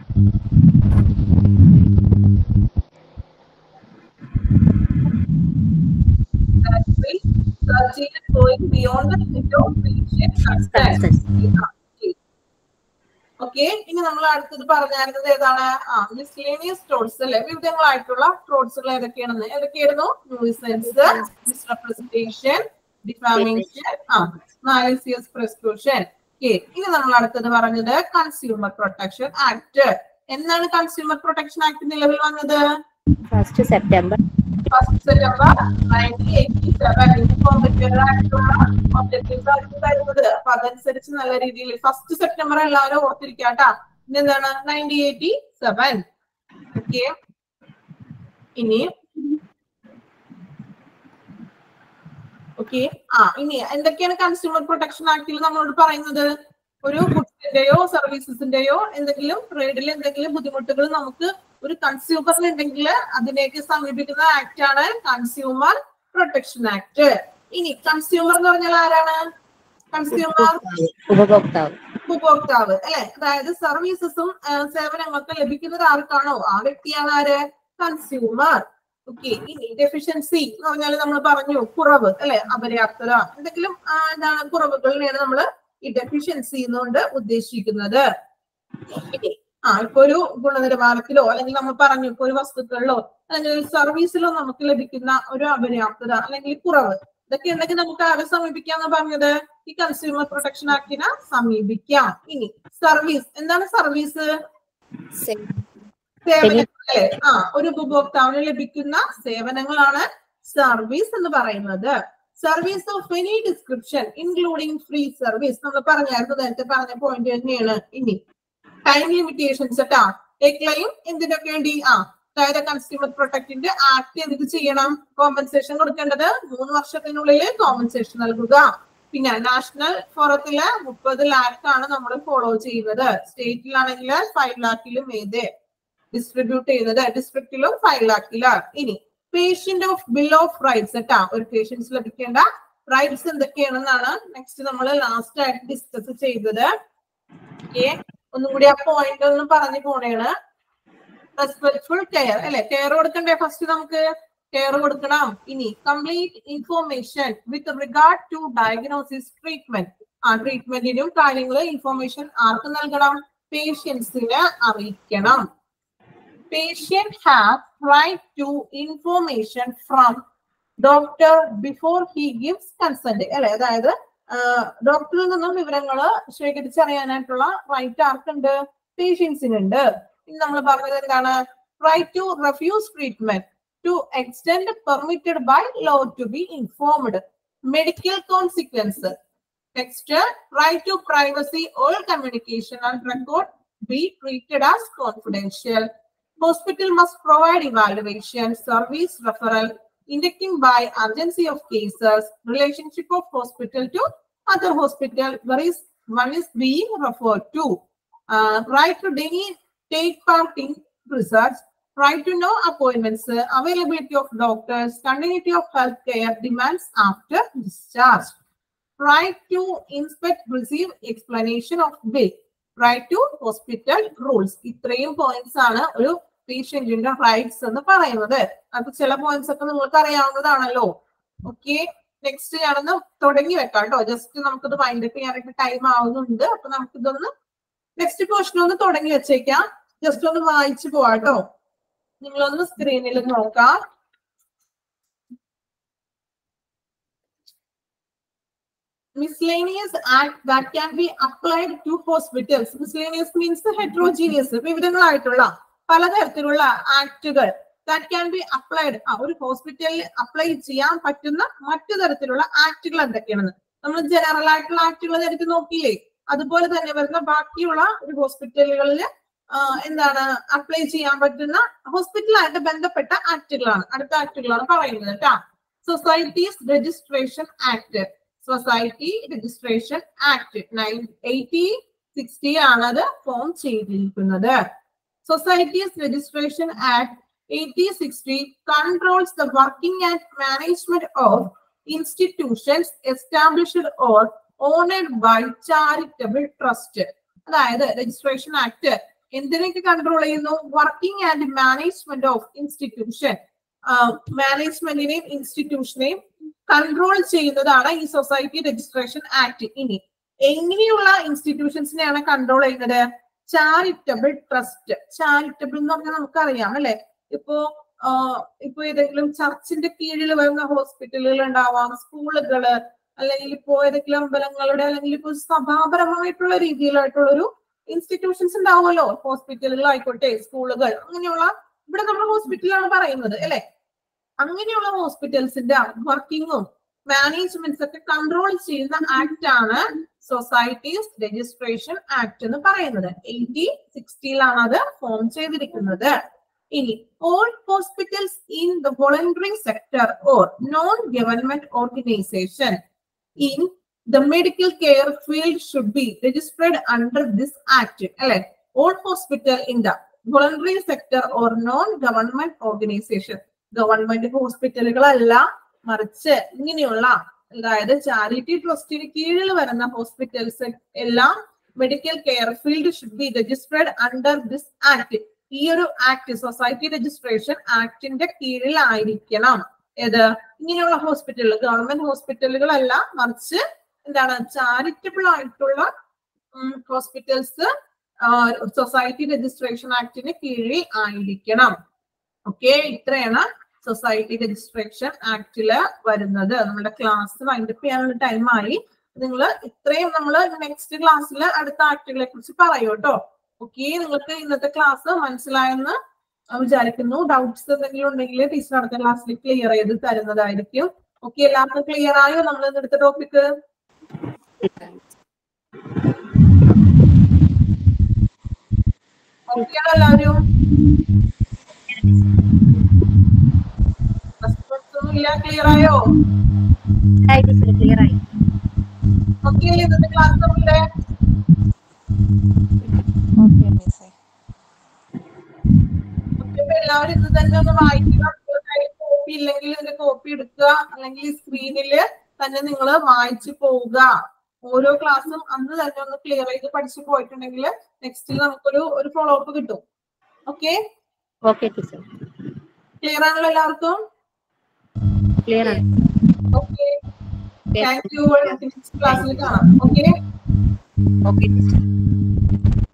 going beyond the limit of patient consent. Okay ഇനി നമ്മൾ അടുത്തത് പറഞ്ഞായിരുന്നത് ഏതാണ് ആ മിസ്ലേനിയസ് ഫ്രോഡ്സ് അല്ലെ വിവിധങ്ങളായിട്ടുള്ള ഫ്രോഡ്സുകൾ ഏതൊക്കെയാണെന്ന് ഏതൊക്കെയായിരുന്നു ന്യൂസൻസ് മിസ്റെപ്രസെന്റേഷൻ ഡിഫാമേഷൻ ആ മാലിസിയസ് പ്രെസ്ക്രിപ്ഷൻ ഓക്കെ ഇനി നമ്മൾ അടുത്തത് പറഞ്ഞത് കൺസ്യൂമർ പ്രൊട്ടക്ഷൻ ആക്ട് എന്നാണ് കൺസ്യൂമർ പ്രൊട്ടക്ഷൻ ആക്ട് നിലവിൽ വന്നത് first September first September nineteen eighty seven informative ആയിട്ടുള്ള ഒബ്ജക്റ്റീവ്സ് ആയിരുന്നു തരുന്നത് അപ്പൊ അതനുസരിച്ച് നല്ല രീതിയിൽ ഫസ്റ്റ് സെപ്റ്റംബർ എല്ലാവരും ഓർത്തിരിക്കാട്ടാ ഇനി എന്താണ് നയൻറ്റീൻ എയ്റ്റി സെവൻ ഓക്കെ ഇനി ഓക്കെ ആ ഇനി എന്തൊക്കെയാണ് കൺസ്യൂമർ പ്രൊട്ടക്ഷൻ ആക്ടിൽ നമ്മളോട് പറയുന്നത് ഒരു ഗുഡ്സിന്റെയോ സർവീസസിന്റെയോ എന്തെങ്കിലും ട്രേഡിൽ എന്തെങ്കിലും ബുദ്ധിമുട്ടുകൾ നമുക്ക് ഒരു കൺസ്യൂമറിൽ ഉണ്ടെങ്കിൽ അതിലേക്ക് സമീപിക്കുന്ന ആക്ട് ആണ് കൺസ്യൂമർ പ്രൊട്ടക്ഷൻ ആക്ട് ഇനി കൺസ്യൂമർ എന്ന് പറഞ്ഞാൽ ആരാണ് കൺസ്യൂമർ ഉപഭോക്താവ് ഉപഭോക്താവ് അല്ലെ അതായത് സർവീസസും സേവനങ്ങളൊക്കെ ലഭിക്കുന്നത് ആർക്കാണോ ആ വ്യക്തിയാണ് ആര് കൺസ്യൂമർ ഓക്കെ ഇനി ഡെഫിഷ്യൻസി എന്ന് പറഞ്ഞാൽ നമ്മൾ പറഞ്ഞു കുറവ് അല്ലെ അപര്യാപ്തത എന്തെങ്കിലും ആ, എന്താണ് കുറവുകളിനെയാണ് നമ്മൾ ഈ ഡെഫിഷ്യൻസി എന്നുകൊണ്ട് ഉദ്ദേശിക്കുന്നത് ഇനി, ആ ഇപ്പൊ ഒരു ഗുണനിലവാരത്തിലോ അല്ലെങ്കിൽ നമ്മൾ പറഞ്ഞു ഇപ്പൊ ഒരു വസ്തുക്കളിലോ അല്ലെങ്കിൽ ഒരു സർവീസിലോ നമുക്ക് ലഭിക്കുന്ന ഒരു അപര്യാപ്തത അല്ലെങ്കിൽ കുറവ് ഇതൊക്കെ ഉണ്ടെങ്കിൽ നമുക്ക് ആരെ സമീപിക്കാന്ന് പറഞ്ഞത് ഈ കൺസ്യൂമർ പ്രൊട്ടക്ഷൻ ആക്ടിനെ സമീപിക്കാം ഇനി സർവീസ് എന്താണ് സർവീസ് സേവനങ്ങൾ അല്ലെ ആ ഒരു ഉപഭോക്താവിന് ലഭിക്കുന്ന സേവനങ്ങളാണ് സർവീസ് എന്ന് പറയുന്നത് service of any description including free service നമ്മൾ പറഞ്ഞായിരുന്നു നേരത്തെ പറഞ്ഞ പോയിന്റ് തന്നെയാണ് ഇനി ടൈം ലിമിറ്റേഷൻസ് കേട്ടാ എ ക്ലെയിം എന്തിനൊക്കെ വേണ്ടി ആ അതായത് കൺസ്യൂമർ പ്രൊട്ടക്ടിന്റെ ആക്ട് എന്ത് ചെയ്യണം കോമ്പൻസേഷൻ കൊടുക്കേണ്ടത് മൂന്ന് വർഷത്തിനുള്ളിൽ കോമ്പൻസേഷൻ നൽകുക പിന്നെ നാഷണൽ ഫോറത്തില് മുപ്പത് ലാക്ക് ആണ് നമ്മൾ ഫോളോ ചെയ്യുന്നത് സ്റ്റേറ്റിലാണെങ്കിൽ ഫൈവ് ലാക്കിലും ഏത് ഡിസ്ട്രിബ്യൂട്ട് ചെയ്യുന്നത് ഡിസ്ട്രിക്റ്റിലും ഫൈവ് ലാക്കിലാണ് ഇനി patient of bill of rights കേട്ടാ ഒരു പേഷ്യൻസ് ലഭിക്കേണ്ട റൈറ്റ്സ് എന്തൊക്കെയാണെന്നാണ് നെക്സ്റ്റ് നമ്മൾ ലാസ്റ്റ് ആയിട്ട് ഡിസ്കസ് ചെയ്തത് ഓക്കെ ഒന്നും കൂടി ആ പോയിന്റ് ഒന്ന് പറഞ്ഞു പോണേണ് റെസ്പെക്ട്ഫുൾ കെയർ അല്ലെ കെയർ കൊടുക്കണ്ടേ ഫസ്റ്റ് നമുക്ക് കെയർ കൊടുക്കണം ഇനി complete information with regard to diagnosis treatment ആ ട്രീറ്റ്മെന്റിനും കാര്യങ്ങളും ഇൻഫോർമേഷൻ ആർക്ക് നൽകണം പേഷ്യൻസിന് അറിയിക്കണം patient have right to information from doctor before he gives consent അല്ലെ അതായത് ഡോക്ടറിൽ നിന്നും വിവരങ്ങൾ ശേഖരിച്ചറിയാനായിട്ടുള്ള റൈറ്റ് ആർക്കുണ്ട് പേഷ്യൻസിനുണ്ട് ഇനി നമ്മൾ പറഞ്ഞത് എന്താണ് right to refuse treatment to extend permitted by law to be informed medical consequence next right to privacy all communication and record be treated as confidential Hospital must provide evaluation, service referral, indicating by urgency of cases, relationship of hospital to other hospital, where is one is being referred to. Uh, right to any take part in research, right to know appointments, uh, availability of doctors, continuity of healthcare demands after discharge. Right to inspect, receive explanation of bill. Right to hospital rules ഇത്രയും points ആണ് ഒരു പേഷ്യന്റിന്റെ rights എന്ന് പറയുന്നത് അപ്പൊ ചില points ഒക്കെ നിങ്ങൾക്ക് അറിയാവുന്നതാണല്ലോ okay next ഞാനൊന്ന് തുടങ്ങി വെക്കാം കേട്ടോ ജസ്റ്റ് നമുക്കിത് വൈൻഡ് അപ്പ് ചെയ്യാനായിട്ട് ടൈം ആവുന്നുണ്ട് അപ്പൊ നമുക്കിതൊന്ന് നെക്സ്റ്റ് പോർഷൻ ഒന്ന് തുടങ്ങി വെച്ചേക്കാം ജസ്റ്റ് ഒന്ന് വായിച്ചു പോവാം കേട്ടോ നിങ്ങളൊന്ന് സ്ക്രീനിൽ നോക്കാം miscellaneous act that can be applied to hospitals. Miscellaneous means heterogeneous, വിവിധങ്ങളായിട്ടുള്ള പലതരത്തിലുള്ള ആക്ടുകൾ ദാറ്റ് ക്യാൻ ബി അപ്ലൈഡ് ഒരു ഹോസ്പിറ്റലിൽ അപ്ലൈ ചെയ്യാൻ പറ്റുന്ന മറ്റു തരത്തിലുള്ള ആക്ടുകൾ എന്തൊക്കെയാണെന്ന് നമ്മൾ ജനറൽ ആയിട്ടുള്ള ആക്ടുകൾ എടുത്ത് നോക്കിയില്ലേ അതുപോലെ തന്നെ വരുന്ന ബാക്കിയുള്ള ഒരു ഹോസ്പിറ്റലുകളിൽ എന്താണ് അപ്ലൈ ചെയ്യാൻ പറ്റുന്ന ഹോസ്പിറ്റലായിട്ട് ബന്ധപ്പെട്ട ആക്ടുകളാണ് അടുത്ത ആക്ടുകളാണ് പറയുന്നത് കേട്ടോ societies registration act society registration act nine eighty sixty ആണ് അത് ഫോം ചെയ്തിരിക്കുന്നത് societies registration act eighty sixty controls the working and management of institutions established or owned by charitable trust അതായത് രജിസ്ട്രേഷൻ ആക്ട് എന്തിനൊക്കെ കൺട്രോൾ ചെയ്യുന്നു working and management of institution മാനേജ്മെന്റിനെയും ഇൻസ്റ്റിറ്റ്യൂഷനെയും control ചെയ്യുന്നതാണ് ഈ സൊസൈറ്റി രജിസ്ട്രേഷൻ ആക്ട് ഇനി എങ്ങനെയുള്ള ഇൻസ്റ്റിറ്റ്യൂഷൻസിനെയാണ് കൺട്രോൾ ചെയ്യുന്നത് ചാരിറ്റബിൾ ട്രസ്റ്റ് ചാരിറ്റബിൾ എന്ന് പറഞ്ഞാൽ നമുക്കറിയാം അല്ലെ ഇപ്പോ ഇപ്പൊ ഏതെങ്കിലും ചർച്ചിന്റെ കീഴിൽ വരുന്ന ഹോസ്പിറ്റലുകൾ ഉണ്ടാവാം സ്കൂളുകള് അല്ലെങ്കിൽ ഇപ്പോ ഏതെങ്കിലും അമ്പലങ്ങളുടെ അല്ലെങ്കിൽ ഇപ്പോ സഭാപരമായിട്ടുള്ള രീതിയിലായിട്ടുള്ള ഒരു ഇൻസ്റ്റിറ്റ്യൂഷൻസ് ഉണ്ടാവുമല്ലോ ഹോസ്പിറ്റലുകൾ ആയിക്കോട്ടെ സ്കൂളുകൾ അങ്ങനെയുള്ള ഇവിടെ നമ്മൾ ഹോസ്പിറ്റലാണ് പറയുന്നത് അല്ലെ അങ്ങനെയുള്ള ഹോസ്പിറ്റൽസിന്റെ വർക്കിങ്ങും മാനേജ്മെന്റ്സ് ഒക്കെ കൺട്രോൾ ചെയ്യുന്ന ആക്ട് ആണ് സൊസൈറ്റീസ് രജിസ്ട്രേഷൻ ആക്ട് എന്ന് പറയുന്നത് എയ്റ്റി സിക്സ്റ്റിയിലാണ് അത് ഫോം ചെയ്തിരിക്കുന്നത് ഇനി all hospitals in the voluntary sector or non government organization in the medical care field should be registered under this act അല്ലെ all hospital in the voluntary sector or non government organization government ഹോസ്പിറ്റലുകളല്ല മറിച്ച് ഇങ്ങനെയുള്ള അതായത് charity ട്രസ്റ്റിന് കീഴിൽ വരുന്ന hospitals എല്ലാം medical care field should be registered under this act ഈ ഒരു ആക്ട് സൊസൈറ്റി രജിസ്ട്രേഷൻ ആക്ടിന്റെ കീഴിലായിരിക്കണം ഏത് ഇങ്ങനെയുള്ള ഹോസ്പിറ്റലുകൾ ഗവൺമെന്റ് ഹോസ്പിറ്റലുകളല്ല മറിച്ച് എന്താണ് ചാരിറ്റബിൾ ആയിട്ടുള്ള ഹോസ്പിറ്റൽസ് സൊസൈറ്റി രജിസ്ട്രേഷൻ ആക്ടിന് കീഴിൽ ആയിരിക്കണം ഓക്കെ ഇത്രയാണ് സൊസൈറ്റി രജിസ്ട്രേഷൻ ആക്ടില് വരുന്നത് നമ്മുടെ ക്ലാസ് വൈൻഡപ്പ് ചെയ്യാനുള്ള ടൈമായി നിങ്ങൾ ഇത്രയും നമ്മൾ നെക്സ്റ്റ് ക്ലാസ്സിൽ അടുത്ത ആക്ടുകളെ കുറിച്ച് പറയൂ കേട്ടോ ഓക്കെ നിങ്ങൾക്ക് ഇന്നത്തെ ക്ലാസ് മനസ്സിലായെന്ന് വിചാരിക്കുന്നു ഡൗട്ട്സ് എന്തെങ്കിലും ഉണ്ടെങ്കിൽ ടീച്ചർ അടുത്ത ക്ലാസ്സിൽ ക്ലിയർ ചെയ്ത് തരുന്നതായിരിക്കും ഓക്കെ എല്ലാവർക്കും ക്ലിയർ ആയോ നമ്മൾ ഇന്ന് എടുത്ത ടോപ്പിക് ഓക്കെ എല്ലാവരും റെസ്പോൺസ് ഒന്നും ഇല്ല ക്ലിയർ ആയോ ക്ലിയർ ആയി ഓക്കെ ഇന്നത്തെ ക്ലാസ് നമ്മളുടെ ഓക്കെ മിസ്സേ ഓക്കെ അപ്പൊ എല്ലാവരും ഇത് തന്നെ ഒന്ന് വായിക്കുക കോപ്പി ഇല്ലെങ്കിൽ ഇതിന്റെ കോപ്പി എടുക്കുക അല്ലെങ്കിൽ സ്ക്രീനില് തന്നെ നിങ്ങൾ വായിച്ചു പോവുക ഓരോ ക്ലാസ്സും അന്ന് തന്നെ ഒന്ന് ക്ലിയർ ചെയ്ത് പഠിച്ചു പോയിട്ടുണ്ടെങ്കിൽ നെക്സ്റ്റ് നമുക്കൊരു ഒരു ഫോളോ അപ്പ് കിട്ടും ഓക്കെ ഓക്കെ ടീച്ചർ ക്ലിയർ ആണല്ലോ എല്ലാവർക്കും ക്ലിയർ ആണ് ഓക്കെ താങ്ക് യു ക്ലാസ്സിൽ കാണാം ഓക്കെ ഓക്കെ ടീച്ചർ